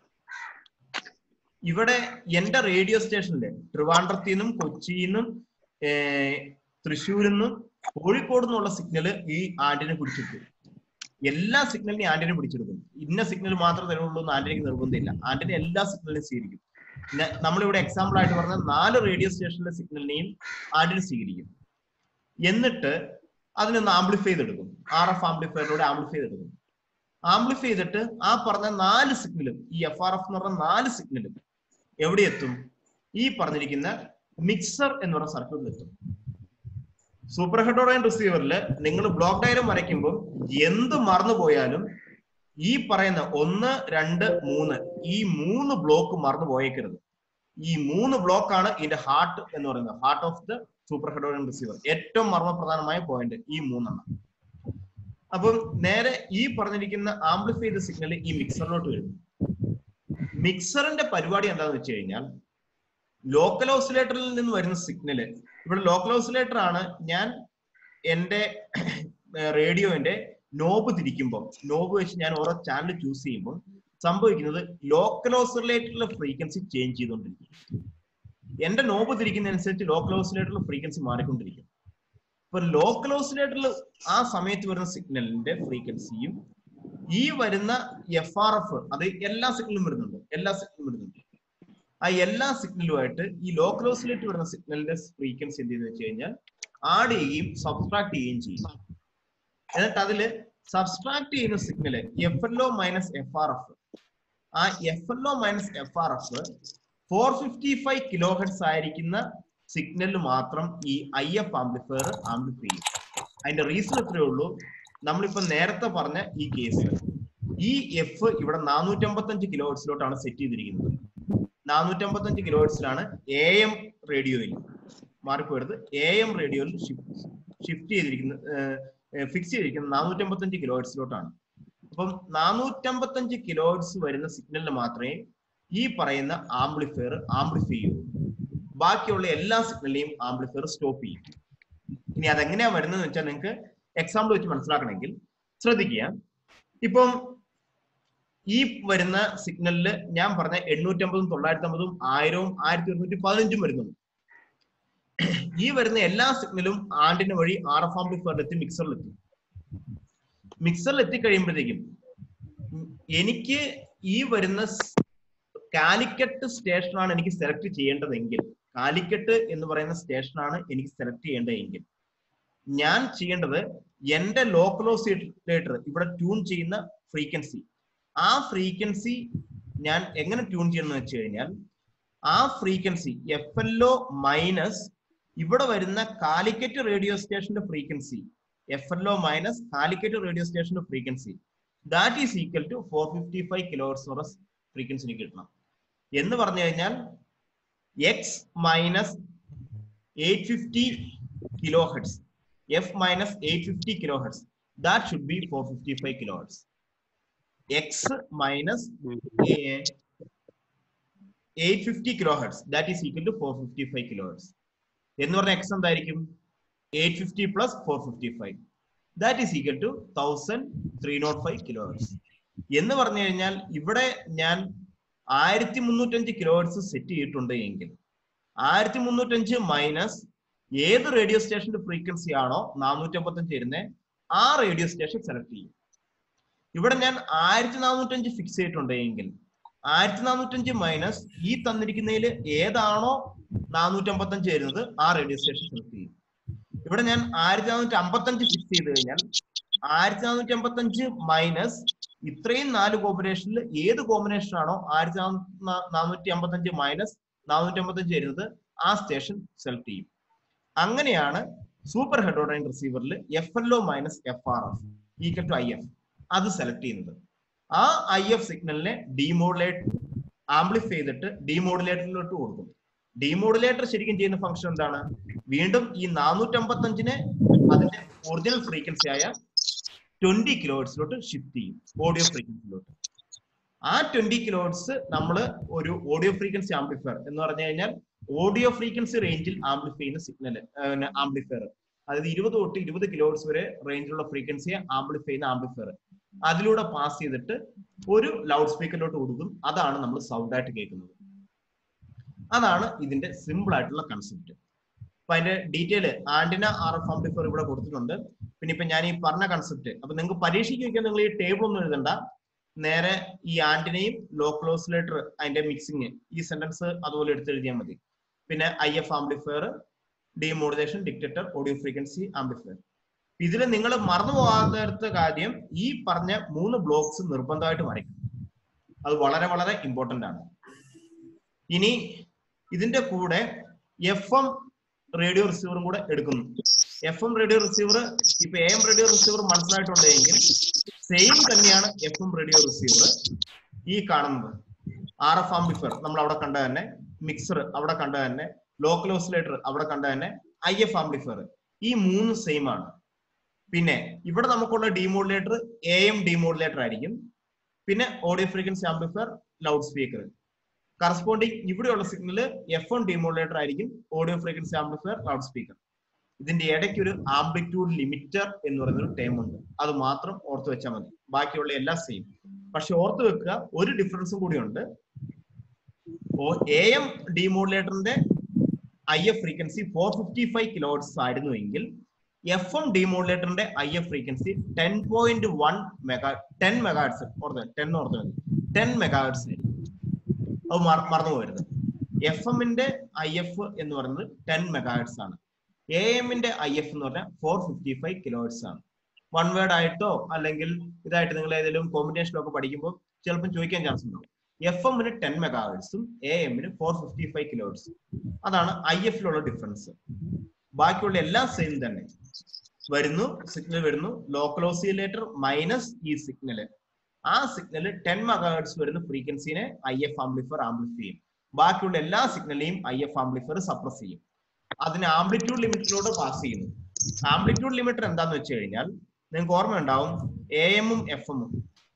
ഇവിടെ എന്റെ റേഡിയോ സ്റ്റേഷനില് ട്രിവാൻഡ്രത്തിൽ നിന്നും കൊച്ചിയിൽ നിന്നും ഏർ തൃശ്ശൂരിൽ നിന്നും കോഴിക്കോട് നിന്നുള്ള സിഗ്നൽ ഈ ആന്റിനെ പിടിച്ചെടുക്കും എല്ലാ സിഗ്നലിനെയും ആന്റിനെ പിടിച്ചെടുക്കും ഇന്ന സിഗ്നൽ മാത്രം തരുള്ളൂ എന്ന് ആന്റിനയ്ക്ക് നിർബന്ധമില്ല ആന്റിനെ എല്ലാ സിഗ്നലിനും സ്വീകരിക്കും പിന്നെ നമ്മളിവിടെ എക്സാമ്പിൾ ആയിട്ട് പറഞ്ഞ നാല് റേഡിയോ സ്റ്റേഷനിലെ സിഗ്നലിനെയും ആന്റിന് സ്വീകരിക്കും എന്നിട്ട് അതിനൊന്ന് ആംപ്ലിഫൈ ചെയ്തെടുക്കും ആർ എഫ് ആംപ്ലിഫയറിലൂടെ ആംപ്ലിഫൈ ചെയ്തെടുക്കും ആംപ്ലിഫൈ ചെയ്തിട്ട് ആ പറഞ്ഞ നാല് സിഗ്നലും ഈ എഫ് ആർ എഫ് എന്ന് പറഞ്ഞ നാല് സിഗ്നലും എവിടെ എത്തും ഈ പറഞ്ഞിരിക്കുന്ന മിക്സർ എന്ന് പറഞ്ഞ സർക്യൂട്ടിൽ എത്തും സൂപ്പർ ഹെഡോറൈൻ റിസീവറിൽ നിങ്ങൾ ബ്ലോക്ക് ഡയഗ്രം വരയ്ക്കുമ്പോൾ എന്ത് മറന്നു പോയാലും ഈ പറയുന്ന ഒന്ന് രണ്ട് മൂന്ന് ഈ മൂന്ന് ബ്ലോക്ക് മറന്നു പോയേക്കരുത് ഈ മൂന്ന് ബ്ലോക്കാണ് ഇതിന്റെ ഹാർട്ട് എന്ന് പറയുന്നത് heart of the super heterodyne receiver ഏറ്റവും മർമ്മപ്രധാനമായ പോയിന്റ് ഈ മൂന്നെണ്ണം അപ്പം നേരെ ഈ പറഞ്ഞിരിക്കുന്ന ആംപ്ലിഫൈ ചെയ്ത സിഗ്നൽ ഈ മിക്സറിലോട്ട് വരും മിക്സറിന്റെ പരിപാടി എന്താണെന്ന് വെച്ച് കഴിഞ്ഞാൽ ലോക്കൽ ഓസിലേറ്ററിൽ നിന്ന് വരുന്ന സിഗ്നല് ഇവിടെ ലോക്കൽ ഓസിലേറ്റർ ആണ് ഞാൻ എന്റെ റേഡിയോന്റെ നോബ് തിരിക്കുമ്പോൾ നോബ് വെച്ച് ഞാൻ ഓരോ ചാനൽ ചൂസ് ചെയ്യുമ്പോൾ സംഭവിക്കുന്നത് ലോക്കൽ ഓസിലേറ്ററിലെ ഫ്രീക്വൻസി ചേഞ്ച് ചെയ്തുകൊണ്ടിരിക്കും എന്റെ നോബ് തിരിക്കുന്നതനുസരിച്ച് ലോക്കൽ ഓസിലേറ്ററിലെ ഫ്രീക്വൻസി മാറിക്കൊണ്ടിരിക്കും ഇപ്പൊ ലോക്കൽ ഓസിലേറ്ററിൽ ആ സമയത്ത് വരുന്ന സിഗ്നലിന്റെ ഫ്രീക്വൻസിയും ഈ വരുന്ന എഫ് ആർ എഫ് അത് എല്ലാ സിഗ്നലും വരുന്നുണ്ട് എല്ലാ സിഗ്നലും വരുന്നുണ്ട് ആ എല്ലാ സിഗ്നലുമായിട്ട് ഈ ലോക്കൽ ഓസിലേറ്റ് വരുന്ന സിഗ്നലിന്റെ ഫ്രീക്വൻസി എന്ത് ചെയ്യുന്നത് വെച്ച് കഴിഞ്ഞാൽ ആഡ് ചെയ്യുകയും സബ്സ്ട്രാക്ട് ചെയ്യുകയും ചെയ്യും എന്നിട്ട് അതില് സബ്സ്ട്രാക്ട് ചെയ്യുന്ന signal F L O minus F R F ആ F L O minus F R F four fifty five kilo hertz ആയിരിക്കുന്ന സിഗ്നലിൽ മാത്രം ഈ ഐ എഫ് ആംപ്ലിഫയർ ആംപ്ലിഫൈ ചെയ്യും അതിന്റെ റീസൺ എത്രയേ ഉള്ളൂ നമ്മളിപ്പോ നേരത്തെ പറഞ്ഞ ഈ കേസ് ഈ എഫ് ഇവിടെ നാനൂറ്റമ്പത്തഞ്ച് കിലോ ഹെർട്സിലോട്ടാണ് സെറ്റ് ചെയ്തിരിക്കുന്നത് നാനൂറ്റമ്പത്തഞ്ച് കിലോ ഹെർട്സിലാണ് എ എം റേഡിയോയിൽ മാറിപ്പോയത് എ എം റേഡിയോയിൽ ഷിഫ്റ്റ് ചെയ്തിരിക്കുന്നത് ഫിക്സ് ചെയ്തിരിക്കുന്നത് നാനൂറ്റമ്പത്തഞ്ച് കിലോ ഹെർട്സിലോട്ടാണ് അപ്പം നാനൂറ്റമ്പത്തഞ്ച് കിലോ ഹെർട്സ് വരുന്ന സിഗ്നലിന് മാത്രമേ ഈ പറയുന്ന ആംപ്ലിഫയർ ആംപ്ലിഫൈ ചെയ്യൂ ബാക്കിയുള്ള എല്ലാ സിഗ്നലിനെയും ആംപ്ലിഫയർ സ്റ്റോപ്പ് ചെയ്യും ഇനി അതെങ്ങനെയാ വരുന്നത് വെച്ചാൽ നിങ്ങൾക്ക് എക്സാമ്പിൾ വെച്ച് മനസ്സിലാക്കണമെങ്കിൽ ശ്രദ്ധിക്കുക ഇപ്പം ഈ വരുന്ന സിഗ്നലിൽ ഞാൻ പറഞ്ഞ എണ്ണൂറ്റമ്പതും തൊള്ളായിരത്തി അമ്പതും ആയിരവും ആയിരത്തി ഒരുന്നൂറ്റി പതിനഞ്ചും വരുന്നുണ്ട് ഈ വരുന്ന എല്ലാ സിഗ്നലും ആണ്ടിന് വഴി ആർ എഫ് ആംപ്ലിഫയറിലെത്തി മിക്സറിലെത്തി മിക്സറിൽ എത്തിക്കഴിയുമ്പോഴത്തേക്കും എനിക്ക് ഈ വരുന്ന കാലിക്കറ്റ് സ്റ്റേഷനാണ് എനിക്ക് സെലക്ട് ചെയ്യേണ്ടതെങ്കിൽ കാലിക്കറ്റ് എന്ന് പറയുന്ന സ്റ്റേഷനാണ് എനിക്ക് സെലക്ട് ചെയ്യേണ്ടതെങ്കിൽ ഞാൻ ചെയ്യേണ്ടത് എന്റെ ലോക്കലോസിലേറ്റർ ഇവിടെ ട്യൂൺ ചെയ്യുന്ന ഫ്രീക്വൻസി ആ ഫ്രീക്വൻസി ഞാൻ എങ്ങനെ ട്യൂൺ ചെയ്യണമെന്ന് വെച്ച് കഴിഞ്ഞാൽ ആ frequency F L O minus ഇവിടെ വരുന്ന കാലിക്കറ്റ് റേഡിയോ സ്റ്റേഷന്റെ frequency F L O minus Calicut radio സ്റ്റേഷന്റെ frequency that is equal to four fifty five kilohertz frequency എനിക്ക് കിട്ടണം എന്ന് പറഞ്ഞു കഴിഞ്ഞാൽ X minus eight fifty kilo hertz F minus eight fifty kilo hertz that should be four fifty five kilo hertz X minus eight fifty kilo hertz that is equal to four fifty five kilo hertz എന്ന് പറഞ്ഞ X എന്തായിരിക്കും eight fifty plus four fifty five that is equal to thousand three nought five kilo hertz എന്ന് പറഞ്ഞു കഴിഞ്ഞാൽ ഇവിടെ ഞാൻ ആയിരത്തി മുന്നൂറ്റഞ്ച് kilo heads set ചെയ്തിട്ടുണ്ട് എങ്കിൽ ആയിരത്തി മുന്നൂറ്റഞ്ച് മൈനസ് ഏത് റേഡിയോ സ്റ്റേഷന്റെ ഫ്രീക്വൻസി ആണോ നാനൂറ്റി അമ്പത്തഞ്ച് വരുന്നത് ആ റേഡിയോ സ്റ്റേഷൻ സെലക്ട് ചെയ്യും ഇവിടെ ഞാൻ ആയിരത്തി നാനൂറ്റഞ്ച് ഫിക്സ് ചെയ്തിട്ടുണ്ട് എങ്കിൽ ആയിരത്തി നാനൂറ്റഞ്ച് മൈനസ് ഈ തന്നിരിക്കുന്നതിൽ ഏതാണോ നാനൂറ്റി അമ്പത്തഞ്ച് വരുന്നത് ആ റേഡിയോ സ്റ്റേഷൻ സെലക്ട് ചെയ്യും ഇവിടെ ഞാൻ ആയിരത്തി നാനൂറ്റി അമ്പത്തഞ്ച് ഫിക്സ് ചെയ്ത് കഴിഞ്ഞാൽ ആയിരത്തി നാനൂറ്റി അമ്പത്തഞ്ച് മൈനസ് ഇത്രയും നാല് കോമ്പിനേഷനിൽ ഏത് കോമ്പിനേഷൻ ആണോ ആയിരത്തി നാനൂറ്റി അമ്പത്തഞ്ച് മൈനസ് നാനൂറ്റി അമ്പത്തഞ്ച് വരുന്നത് ആ സ്റ്റേഷൻ സെലക്ട് ചെയ്യും അങ്ങനെയാണ് സൂപ്പർ ഹെഡ്രോഡൈൻ റിസീവറിൽ F L O minus F R F equal to I F അത് സെലക്ട് ചെയ്യുന്നത് ആ ഐ എഫ് സിഗ്നലിനെ ഡിമോഡുലേറ്റ് ആംപ്ലിഫൈ ചെയ്തിട്ട് ഡിമോഡുലേറ്ററിലോട്ട് കൊടുക്കും ഡിമോഡുലേറ്റർ ശരിക്കും ചെയ്യുന്ന ഫംഗ്ഷൻ എന്താണ് വീണ്ടും ഈ നാനൂറ്റമ്പത്തഞ്ചിനെ അതിന്റെ ഒറിജിനൽ ഫ്രീക്വൻസി ആയ ട്വന്റി കിലോഹെർട്സിലോട്ട് ഷിഫ്റ്റ് ചെയ്യും ഓഡിയോ ഫ്രീക്വൻസിലോട്ട് ആ ട്വന്റി കിലോഹെർട്സ് നമ്മൾ ഒരു ഓഡിയോ ഫ്രീക്വൻസി ആംപ്ലിഫയർ എന്ന് പറഞ്ഞു കഴിഞ്ഞാൽ ഓഡിയോ ഫ്രീക്വൻസി റേഞ്ചിൽ ആംപ്ലിഫൈ ചെയ്യുന്ന സിഗ്നൽ ആംപ്ലിഫയർ അതായത് ഇരുപത് തൊട്ട് ഇരുപത് കിലോഹെർട്സ് വരെ റേഞ്ചിലുള്ള ഫ്രീക്വൻസിയെ ആംപ്ലിഫൈ ചെയ്യുന്ന ആംപ്ലിഫയർ അതിലൂടെ പാസ് ചെയ്തിട്ട് ഒരു ലൗഡ് സ്പീക്കറിലോട്ട് കൊടുക്കും അതാണ് നമ്മൾ സൗണ്ട് ആയിട്ട് കേൾക്കുന്നത് അതാണ് ഇതിന്റെ സിമ്പിൾ ആയിട്ടുള്ള കൺസെപ്റ്റ് അപ്പൊ അതിന്റെ detail antenna R F amplifier ഇവിടെ കൊടുത്തിട്ടുണ്ട് പിന്നെ ഇപ്പൊ ഞാൻ ഈ പറഞ്ഞ കൺസെപ്റ്റ് അപ്പൊ നിങ്ങൾക്ക് പരീക്ഷയ്ക്ക് വെക്കാൻ നിങ്ങൾ ഈ ടേബിൾ ഒന്നും എഴുതണ്ട നേരെ ഈ ആന്റിനയും ലോക്കൽ ഓസിലേറ്റർ അതിന്റെ മിക്സിങ് ഈ സെന്റൻസ് അതുപോലെ എടുത്തെഴുതിയാൽ മതി പിന്നെ I F amplifier demodulation detector audio frequency amplifier ഇതിൽ നിങ്ങൾ മറന്നു പോകാത്ത കാര്യം ഈ പറഞ്ഞ മൂന്ന് ബ്ലോക്സ് നിർബന്ധമായിട്ട് വരയ്ക്കും അത് വളരെ വളരെ ഇമ്പോർട്ടന്റ് ആണ് ഇനി ഇതിന്റെ കൂടെ എഫ് എം റേഡിയോ റിസീവറും കൂടെ എടുക്കുന്നു എഫ് എം റേഡിയോ റിസീവർ ഇപ്പൊ എ എം റേഡിയോ റിസീവർ മനസ്സിലായിട്ടുണ്ടെങ്കിൽ സെയിം തന്നെയാണ് എഫ് എം റേഡിയോ റിസീവർ ഈ കാണുന്നത് ആർ എഫ് ആംപ്ലിഫയർ നമ്മൾ അവിടെ കണ്ട തന്നെ മിക്സർ അവിടെ കണ്ട തന്നെ ലോക്കൽ ഓസിലേറ്റർ അവിടെ കണ്ട തന്നെ ഐ എഫ് ആംപ്ലിഫയർ ഈ മൂന്ന് സെയിം ആണ് പിന്നെ ഇവിടെ നമുക്കുള്ള ഡിമോഡുലേറ്റർ എ എം ഡിമോഡുലേറ്റർ ആയിരിക്കും പിന്നെ audio frequency amplifier loud speaker corresponding ഇവിടെയുള്ള സിഗ്നല് എഫ് എം ഡിമോഡുലേറ്റർ ആയിരിക്കും audio frequency amplifier loud speaker ഇതിന്റെ ഇടയ്ക്ക് ഒരു ആംപ്ലിറ്റ്യൂഡ് ലിമിറ്റർ എന്ന് പറയുന്ന ഒരു ടേം ഉണ്ട് അത് മാത്രം ഓർത്ത് വെച്ചാൽ മതി ബാക്കിയുള്ള എല്ലാം സെയിം പക്ഷെ ഓർത്ത് വെക്കുക ഒരു ഡിഫറൻസും കൂടിയുണ്ട് എ എം ഡിമോഡുലേറ്ററിന്റെ I F frequency four fifty five kilohertz ആയിരുന്നു എങ്കിൽ എഫ് എം ഡിമോഡുലേറ്ററിന്റെ I F frequency ten point one mega ten megahertz ഓർത്ത് ടെൻ ഓർത്ത് മതി ടെൻ മെഗാഹെർട്സ് ആയിരിക്കും അത് മറന്നു പോകരുത് എഫ് എമ്മിന്റെ ഐ എഫ് എന്ന് പറയുന്നത് ടെൻ മെഗാഹെർട്സ് ആണ് എ എമ്മിന്റെ ഐ എഫ് എന്ന് പറഞ്ഞാൽ ഫോർ ഫിഫ്റ്റി ഫൈവ് കിലോഹെർട്സ് ആണ് വൺ വേർഡ് ആയിട്ടോ അല്ലെങ്കിൽ ഇതായിട്ട് നിങ്ങൾ ഏതെങ്കിലും കോമ്പിനേഷനോ ഒക്കെ പഠിക്കുമ്പോൾ ചിലപ്പോൾ ചോദിക്കാൻ ചാൻസ് ഉണ്ടാവും എഫ് എമ്മിന് ടെൻ മെഗാഹെർട്സും എ എമ്മിന് ഫോർ ഫിഫ്റ്റി ഫൈവ് കിലോഹെർട്സും അതാണ് ഐ എഫിലുള്ള ഡിഫറൻസ് ബാക്കിയുള്ള എല്ലാം സെയിം തന്നെ വരുന്നു സിഗ്നൽ വരുന്നു ലോക്കൽ ഓസിലേറ്റർ മൈനസ് ഈ സിഗ്നല് ആ സിഗ്നൽ ടെൻ മെഗാഹെർട്സ് വരുന്ന ഫ്രീക്വൻസിനെ ഐ എഫ് ആംപ്ലിഫയർ ആംപ്ലിഫൈ ചെയ്യും ബാക്കിയുള്ള എല്ലാ സിഗ്നലിനെയും ഐ എഫ് ആംപ്ലിഫയർ സപ്രസ് ചെയ്യും അതിന് ആംപ്ലിറ്റ്യൂഡ് ലിമിറ്റിലൂടെ പാസ് ചെയ്യുന്നു ആംപ്ലിറ്റ്യൂഡ് ലിമിറ്റർ എന്താന്ന് വെച്ച് കഴിഞ്ഞാൽ നിങ്ങൾക്ക് ഓർമ്മ ഉണ്ടാവും എ എമ്മും എഫ് എമ്മും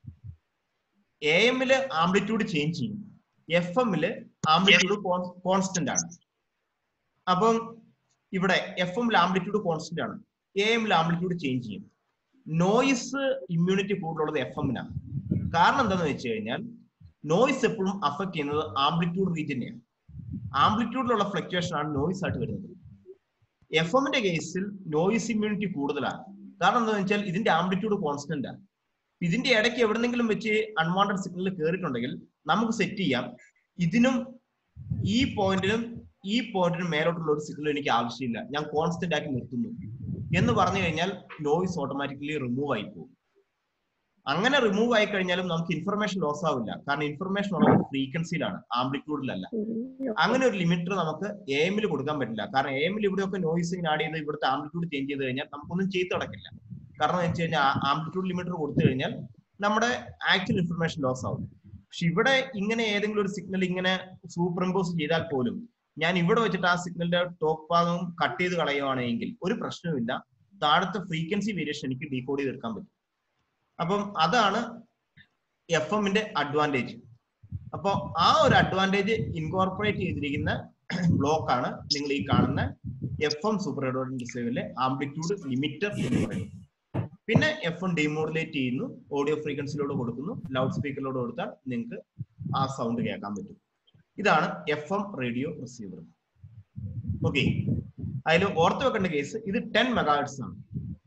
എ എമ്മില് ആംപ്ലിറ്റ്യൂഡ് ചേഞ്ച് ചെയ്യും എഫ് എമ്മില് ആംപ്ലിറ്റ്യൂഡ് കോൺസ്റ്റന്റ് ആണ് അപ്പം ഇവിടെ എഫ് എമ്മിൽ ആംപ്ലിറ്റ്യൂഡ് കോൺസ്റ്റന്റ് ആണ് എ എമ്മിൽ ആംപ്ലിറ്റ്യൂഡ് ചേഞ്ച് ചെയ്യും നോയിസ് ഇമ്മ്യൂണിറ്റി കൂടുതലുള്ളത് എഫ് എമ്മിനാണ് കാരണം എന്താണെന്ന് വെച്ച് കഴിഞ്ഞാൽ നോയിസ് എപ്പോഴും അഫക്ട് ചെയ്യുന്നത് ആംപ്ലിറ്റ്യൂഡ് റീജിയനെയാണ് ആംപ്ലിറ്റ്യൂഡിലുള്ള ഫ്ലക്ച്വേഷൻ ആണ് നോയിസ് ആയിട്ട് വരുന്നത് എഫ് എമ്മിന്റെ കേസിൽ നോയിസ് ഇമ്മ്യൂണിറ്റി കൂടുതലാണ് കാരണം എന്താണെന്ന് വെച്ചാൽ ഇതിന്റെ ആംപ്ലിറ്റ്യൂഡ് കോൺസ്റ്റന്റ് ആണ് ഇതിന്റെ ഇടയ്ക്ക് എവിടെന്നെങ്കിലും വെച്ച് അൺവാണ്ടഡ് സിഗ്നൽ കയറിയിട്ടുണ്ടെങ്കിൽ നമുക്ക് സെറ്റ് ചെയ്യാം ഇതിനും ഈ പോയിന്റിനും ഈ പോയിന്റിനും മേലോട്ടുള്ള ഒരു സിഗ്നൽ എനിക്ക് ആവശ്യമില്ല ഞാൻ കോൺസ്റ്റന്റ് ആക്കി നിർത്തുന്നു എന്ന് പറഞ്ഞു കഴിഞ്ഞാൽ നോയിസ് ഓട്ടോമാറ്റിക്കലി റിമൂവ് ആയി പോകും അങ്ങനെ റിമൂവ് ആയി കഴിഞ്ഞാലും നമുക്ക് ഇൻഫർമേഷൻ ലോസ് ആവില്ല കാരണം ഇൻഫർമേഷൻ ഉള്ളത് ഫ്രീക്വൻസിയിലാണ് ആംപ്ലിറ്റ്യൂഡിലല്ല അങ്ങനെ ഒരു ലിമിറ്റർ നമുക്ക് എ എമ്മിൽ കൊടുക്കാൻ പറ്റില്ല കാരണം എ എമ്മിൽ ഇവിടെയൊക്കെ നോയിസ് ആഡ് ചെയ്ത് ഇവിടുത്തെ ആംപ്ലിറ്റ്യൂഡ് ചേഞ്ച് ചെയ്ത് കഴിഞ്ഞാൽ നമുക്കൊന്നും ചെയ്ത് നടക്കില്ല കാരണം എന്ന് വെച്ച് കഴിഞ്ഞാൽ ആംപ്ലിറ്റ്യൂഡ് ലിമിറ്റർ കൊടുത്തു കഴിഞ്ഞാൽ നമ്മുടെ ആക്ച്വൽ ഇൻഫർമേഷൻ ലോസ് ആവും പക്ഷെ ഇവിടെ ഇങ്ങനെ ഏതെങ്കിലും ഒരു സിഗ്നൽ ഇങ്ങനെ സൂപ്പർ ഇമ്പോസ് ചെയ്താൽ പോലും ഞാൻ ഇവിടെ വെച്ചിട്ട് ആ സിഗ്നലിന്റെ ടോപ്പ് ഭാഗം കട്ട് ചെയ്ത് കളയുവാണെങ്കിൽ ഒരു പ്രശ്നവുമില്ല താഴത്തെ ഫ്രീക്വൻസി വേരിയേഷൻ എനിക്ക് ഡീകോഡ് ചെയ്തെടുക്കാൻ പറ്റും അപ്പം അതാണ് എഫ് എമ്മിന്റെ അഡ്വാൻറ്റേജ് അപ്പോൾ ആ ഒരു അഡ്വാൻറ്റേജ് ഇൻകോർപ്പറേറ്റ് ചെയ്തിരിക്കുന്ന ബ്ലോക്ക് ആണ് നിങ്ങൾ ഈ കാണുന്ന എഫ് എം സൂപ്പർ റിസീവിലെ ആംപ്ലിറ്റ്യൂഡ് ലിമിറ്റർ എന്ന് പറയുന്നത് പിന്നെ എഫ് എം ഡിമോഡുലേറ്റ് ചെയ്യുന്നു ഓഡിയോ ഫ്രീക്വൻസിയിലൂടെ കൊടുക്കുന്നു ലൗഡ് സ്പീക്കറിലൂടെ കൊടുത്താൽ നിങ്ങൾക്ക് ആ സൗണ്ട് കേൾക്കാൻ പറ്റും ഇതാണ് F M radio receiver okay അതിൽ ഓർത്ത് വെക്കേണ്ട കേസ് ഇത് ടെൻ മെഗാഹെർട്സ് ആണ്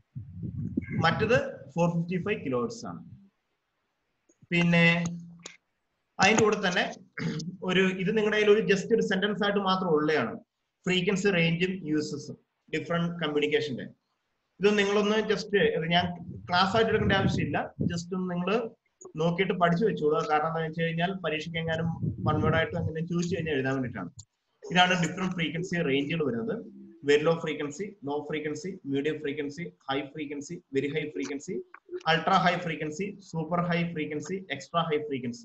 മറ്റത് ഫോർ ഫിഫ്റ്റി ഫൈവ് കിലോഹെർട്സ് ആണ് പിന്നെ അതിന്റെ കൂടെ തന്നെ ഒരു ഇത് നിങ്ങളുടെ കയ്യിൽ ഒരു ജസ്റ്റ് ഒരു സെന്റൻസ് ആയിട്ട് മാത്രം ഉള്ളതാണ് ഫ്രീക്വൻസി റേഞ്ചും യൂസസും ഡിഫറെന്റ് കമ്മ്യൂണിക്കേഷന്റെ ഇത് നിങ്ങളൊന്ന് ജസ്റ്റ് ഞാൻ ക്ലാസ് ആയിട്ട് എടുക്കേണ്ട ആവശ്യമില്ല ജസ്റ്റ് ഒന്ന് നിങ്ങൾ നോക്കിയിട്ട് പഠിച്ചു വെച്ചോളൂ കാരണം എന്താ വെച്ച് കഴിഞ്ഞാൽ പരീക്ഷയ്ക്ക് എങ്ങാനും വൺ വേർഡ് ആയിട്ട് അങ്ങനെ ചോദിച്ചു കഴിഞ്ഞാൽ എഴുതാൻ വേണ്ടിയിട്ടാണ് ഇതാണ് ഡിഫറെന്റ് ഫ്രീക്വൻസി റേഞ്ചുകൾ വരുന്നത് very low frequency low frequency medium frequency high frequency very high frequency ultra high frequency super high frequency extra high frequency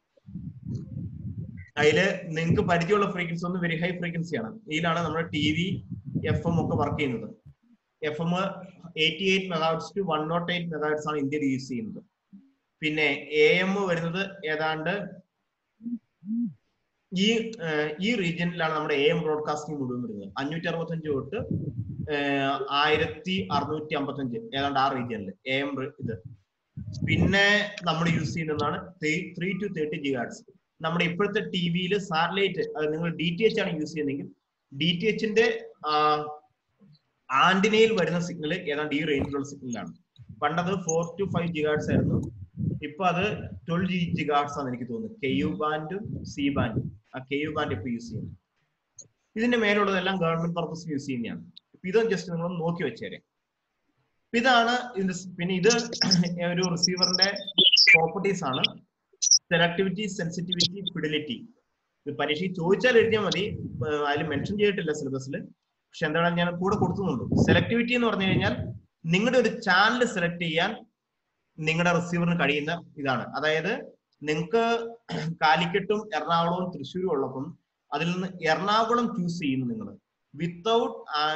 അതില് നിങ്ങൾക്ക് പരിചയമുള്ള ഫ്രീക്വൻസി ഒന്ന് വെരി ഹൈ ഫ്രീക്വൻസി ആണ് ഇതിലാണ് നമ്മുടെ ടി വി എഫ് എം ഒക്കെ വർക്ക് ചെയ്യുന്നത് F M eighty eight megahertz to one nought eight megahertz ആണ് ഇന്ത്യയിൽ യൂസ് ചെയ്യുന്നത് പിന്നെ എ എം വരുന്നത് ഏതാണ്ട് ഈ ഈ റീജിയനിലാണ് നമ്മുടെ എ എം ബ്രോഡ്കാസ്റ്റിംഗ് മുഴുവൻ വരുന്നത് അഞ്ഞൂറ്റി അറുപത്തഞ്ച് തൊട്ട് ആയിരത്തി അറുന്നൂറ്റി അമ്പത്തഞ്ച് ഏതാണ്ട് ആ റീജിയനിൽ എ എം ഇത് പിന്നെ നമ്മൾ യൂസ് ചെയ്യുന്നതാണ് ത്രീ ടു തേർട്ടി ജിഗാഡ്സ് നമ്മുടെ ഇപ്പോഴത്തെ ടി വിയിൽ സാറ്റലൈറ്റ് അത് നിങ്ങൾ ഡി ടി എച്ച് ആണ് യൂസ് ചെയ്യുന്നതെങ്കിൽ ഡി ടി എച്ചിന്റെ ആന്റിനയിൽ വരുന്ന സിഗ്നൽ ഏതാണ്ട് ഈ റേഞ്ചിലുള്ള സിഗ്നലാണ് പണ്ടത് ഫോർ ടു ഫൈവ് ജിഗാഡ്സ് ആയിരുന്നു ഇപ്പൊ അത് ട്വൽവ് ജി ജിഗാഡ്സ് ആണ് എനിക്ക് തോന്നുന്നത് കെ യു ബാൻഡും സി ബാൻഡും ആ കെ യു ബാൻഡ് ഇപ്പൊ യൂസ് ചെയ്യുന്നത് ഇതിന്റെ മേലുള്ളതെല്ലാം ഗവൺമെന്റ് പർപ്പസ് യൂസ് ചെയ്യുന്നതാണ് ഇപ്പൊ ഇതും ജസ്റ്റ് നിങ്ങൾ നോക്കി വെച്ചേരെ ഇതാണ് ഇതിന്റെ പിന്നെ ഇത് ഒരു റിസീവറിന്റെ പ്രോപ്പർട്ടീസ് ആണ് സെലക്ടിവിറ്റി സെൻസിറ്റിവിറ്റി ഫിഡിലിറ്റി ഇത് പരീക്ഷയ്ക്ക് ചോദിച്ചാൽ എഴുതിയാൽ മതി അതിൽ മെൻഷൻ ചെയ്തിട്ടില്ല സിലബസിൽ പക്ഷെ എന്താണ് ഞാൻ കൂടെ കൊടുത്തുന്നുള്ളൂ സെലക്ടിവിറ്റി എന്ന് പറഞ്ഞു കഴിഞ്ഞാൽ നിങ്ങളുടെ ഒരു ചാനൽ സെലക്ട് ചെയ്യാൻ നിങ്ങളുടെ റിസീവറിന് കഴിയുന്ന ഇതാണ് അതായത് നിങ്ങൾക്ക് കാലിക്കറ്റും എറണാകുളവും തൃശ്ശൂരും ഉള്ളപ്പം അതിൽ നിന്ന് എറണാകുളം ചൂസ് ചെയ്യുന്നു നിങ്ങൾ without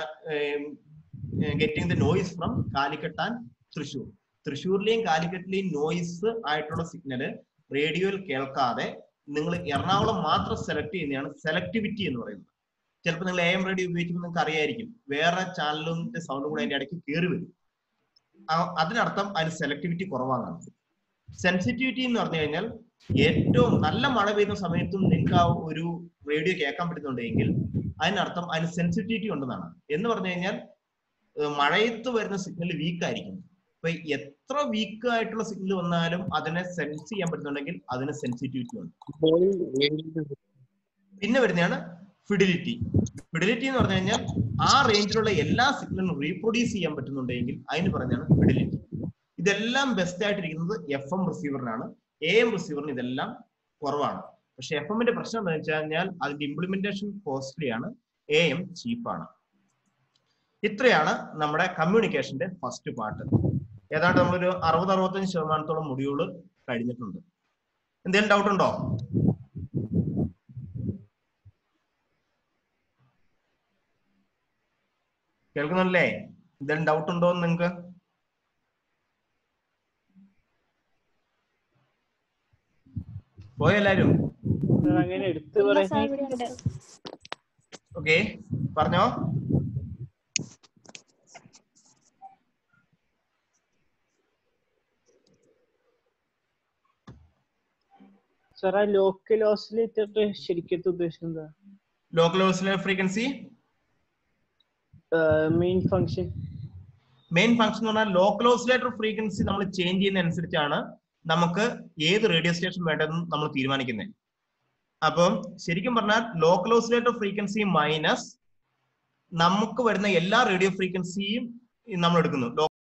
getting the noise from Calicut and Thrissur തൃശ്ശൂരിലെയും കാലിക്കറ്റിലെയും നോയിസ് ആയിട്ടുള്ള സിഗ്നല് റേഡിയോയിൽ കേൾക്കാതെ നിങ്ങൾ എറണാകുളം മാത്രം സെലക്ട് ചെയ്യുന്നതാണ് സെലക്ടിവിറ്റി എന്ന് പറയുന്നത് ചിലപ്പോൾ നിങ്ങൾ എ എം റേഡിയോ ഉപയോഗിക്കുമ്പോൾ നിങ്ങൾക്ക് അറിയായിരിക്കും വേറെ ചാനലിന്റെ സൗണ്ട് കൂടെ അതിന്റെ ഇടയ്ക്ക് കയറി വരും അതിനർത്ഥം അതിന് സെലക്ടിവിറ്റി കുറവാണ് സെൻസിറ്റിവിറ്റി എന്ന് പറഞ്ഞു കഴിഞ്ഞാൽ ഏറ്റവും നല്ല മഴ പെയ്യുന്ന സമയത്തും നിങ്ങൾക്ക് ആ ഒരു റേഡിയോ കേൾക്കാൻ പറ്റുന്നുണ്ടെങ്കിൽ അതിനർത്ഥം അതിന് സെൻസിറ്റിവിറ്റി ഉണ്ടെന്നാണ് എന്ന് പറഞ്ഞു കഴിഞ്ഞാൽ മഴയത്ത് വരുന്ന സിഗ്നൽ വീക്ക് ആയിരിക്കും അപ്പൊ എത്ര വീക്ക് ആയിട്ടുള്ള സിഗ്നൽ വന്നാലും അതിനെ സെൻസ് ചെയ്യാൻ പറ്റുന്നുണ്ടെങ്കിൽ അതിന് സെൻസിറ്റിവിറ്റി ഉണ്ട് പിന്നെ വരുന്നതാണ് ഫിഡിലിറ്റി ഫിഡിലിറ്റി എന്ന് പറഞ്ഞു കഴിഞ്ഞാൽ ആ റേഞ്ചിലുള്ള എല്ലാ സിഗ്നലും റീപ്രൊഡ്യൂസ് ചെയ്യാൻ പറ്റുന്നുണ്ടെങ്കിൽ അതിന് പറഞ്ഞാണ് ഫിഡിലിറ്റി ഇതെല്ലാം ബെസ്റ്റ് ആയിട്ടിരിക്കുന്നത് എഫ് എം റിസീവറിനാണ് എ എം റിസീവറിന് ഇതെല്ലാം കുറവാണ് പക്ഷെ എഫ് എമ്മിന്റെ പ്രശ്നം എന്താ വെച്ച് കഴിഞ്ഞാൽ അതിന്റെ ഇംപ്ലിമെന്റേഷൻ കോസ്റ്റ്ലി ആണ് എ എം ചീപ്പാണ് ഇത്രയാണ് നമ്മുടെ കമ്മ്യൂണിക്കേഷന്റെ ഫസ്റ്റ് പാർട്ട് ഏതാണ്ട് നമ്മളൊരു അറുപത് അറുപത്തഞ്ച് ശതമാനത്തോളം മൊഡ്യൂള് കഴിഞ്ഞിട്ടുണ്ട് എന്തെങ്കിലും ഡൗട്ട് ഉണ്ടോ കേൾക്കുന്നില്ലേ എന്തെങ്കിലും ഡൗട്ട് ഉണ്ടോ എന്ന് നിങ്ങക്ക് പോയോ എല്ലാരും സാർ അങ്ങനെ എടുത്തു പറയുന്ന ഓക്കെ പറഞ്ഞോ സാർ ആ ലോക്കൽ ഓസിലേറ്ററിന്റെ ശരിക്കത്തെ ഉദ്ദേശം എന്താ local oscillator frequency main function main function എന്ന് പറഞ്ഞാൽ ലോക്കൽ ഓസിലേറ്റർ ഫ്രീക്വൻസി നമ്മൾ ചേഞ്ച് ചെയ്യുന്ന അനുസരിച്ചാണ് നമുക്ക് ഏത് റേഡിയോ സ്റ്റേഷൻ വേണ്ടതെന്ന് നമ്മൾ തീരുമാനിക്കുന്നത് അപ്പം ശരിക്കും പറഞ്ഞാൽ ലോക്കൽ ഓസിലേറ്റർ ഫ്രീക്വൻസി മൈനസ് നമുക്ക് വരുന്ന എല്ലാ റേഡിയോ ഫ്രീക്വൻസിയും നമ്മൾ എടുക്കുന്നു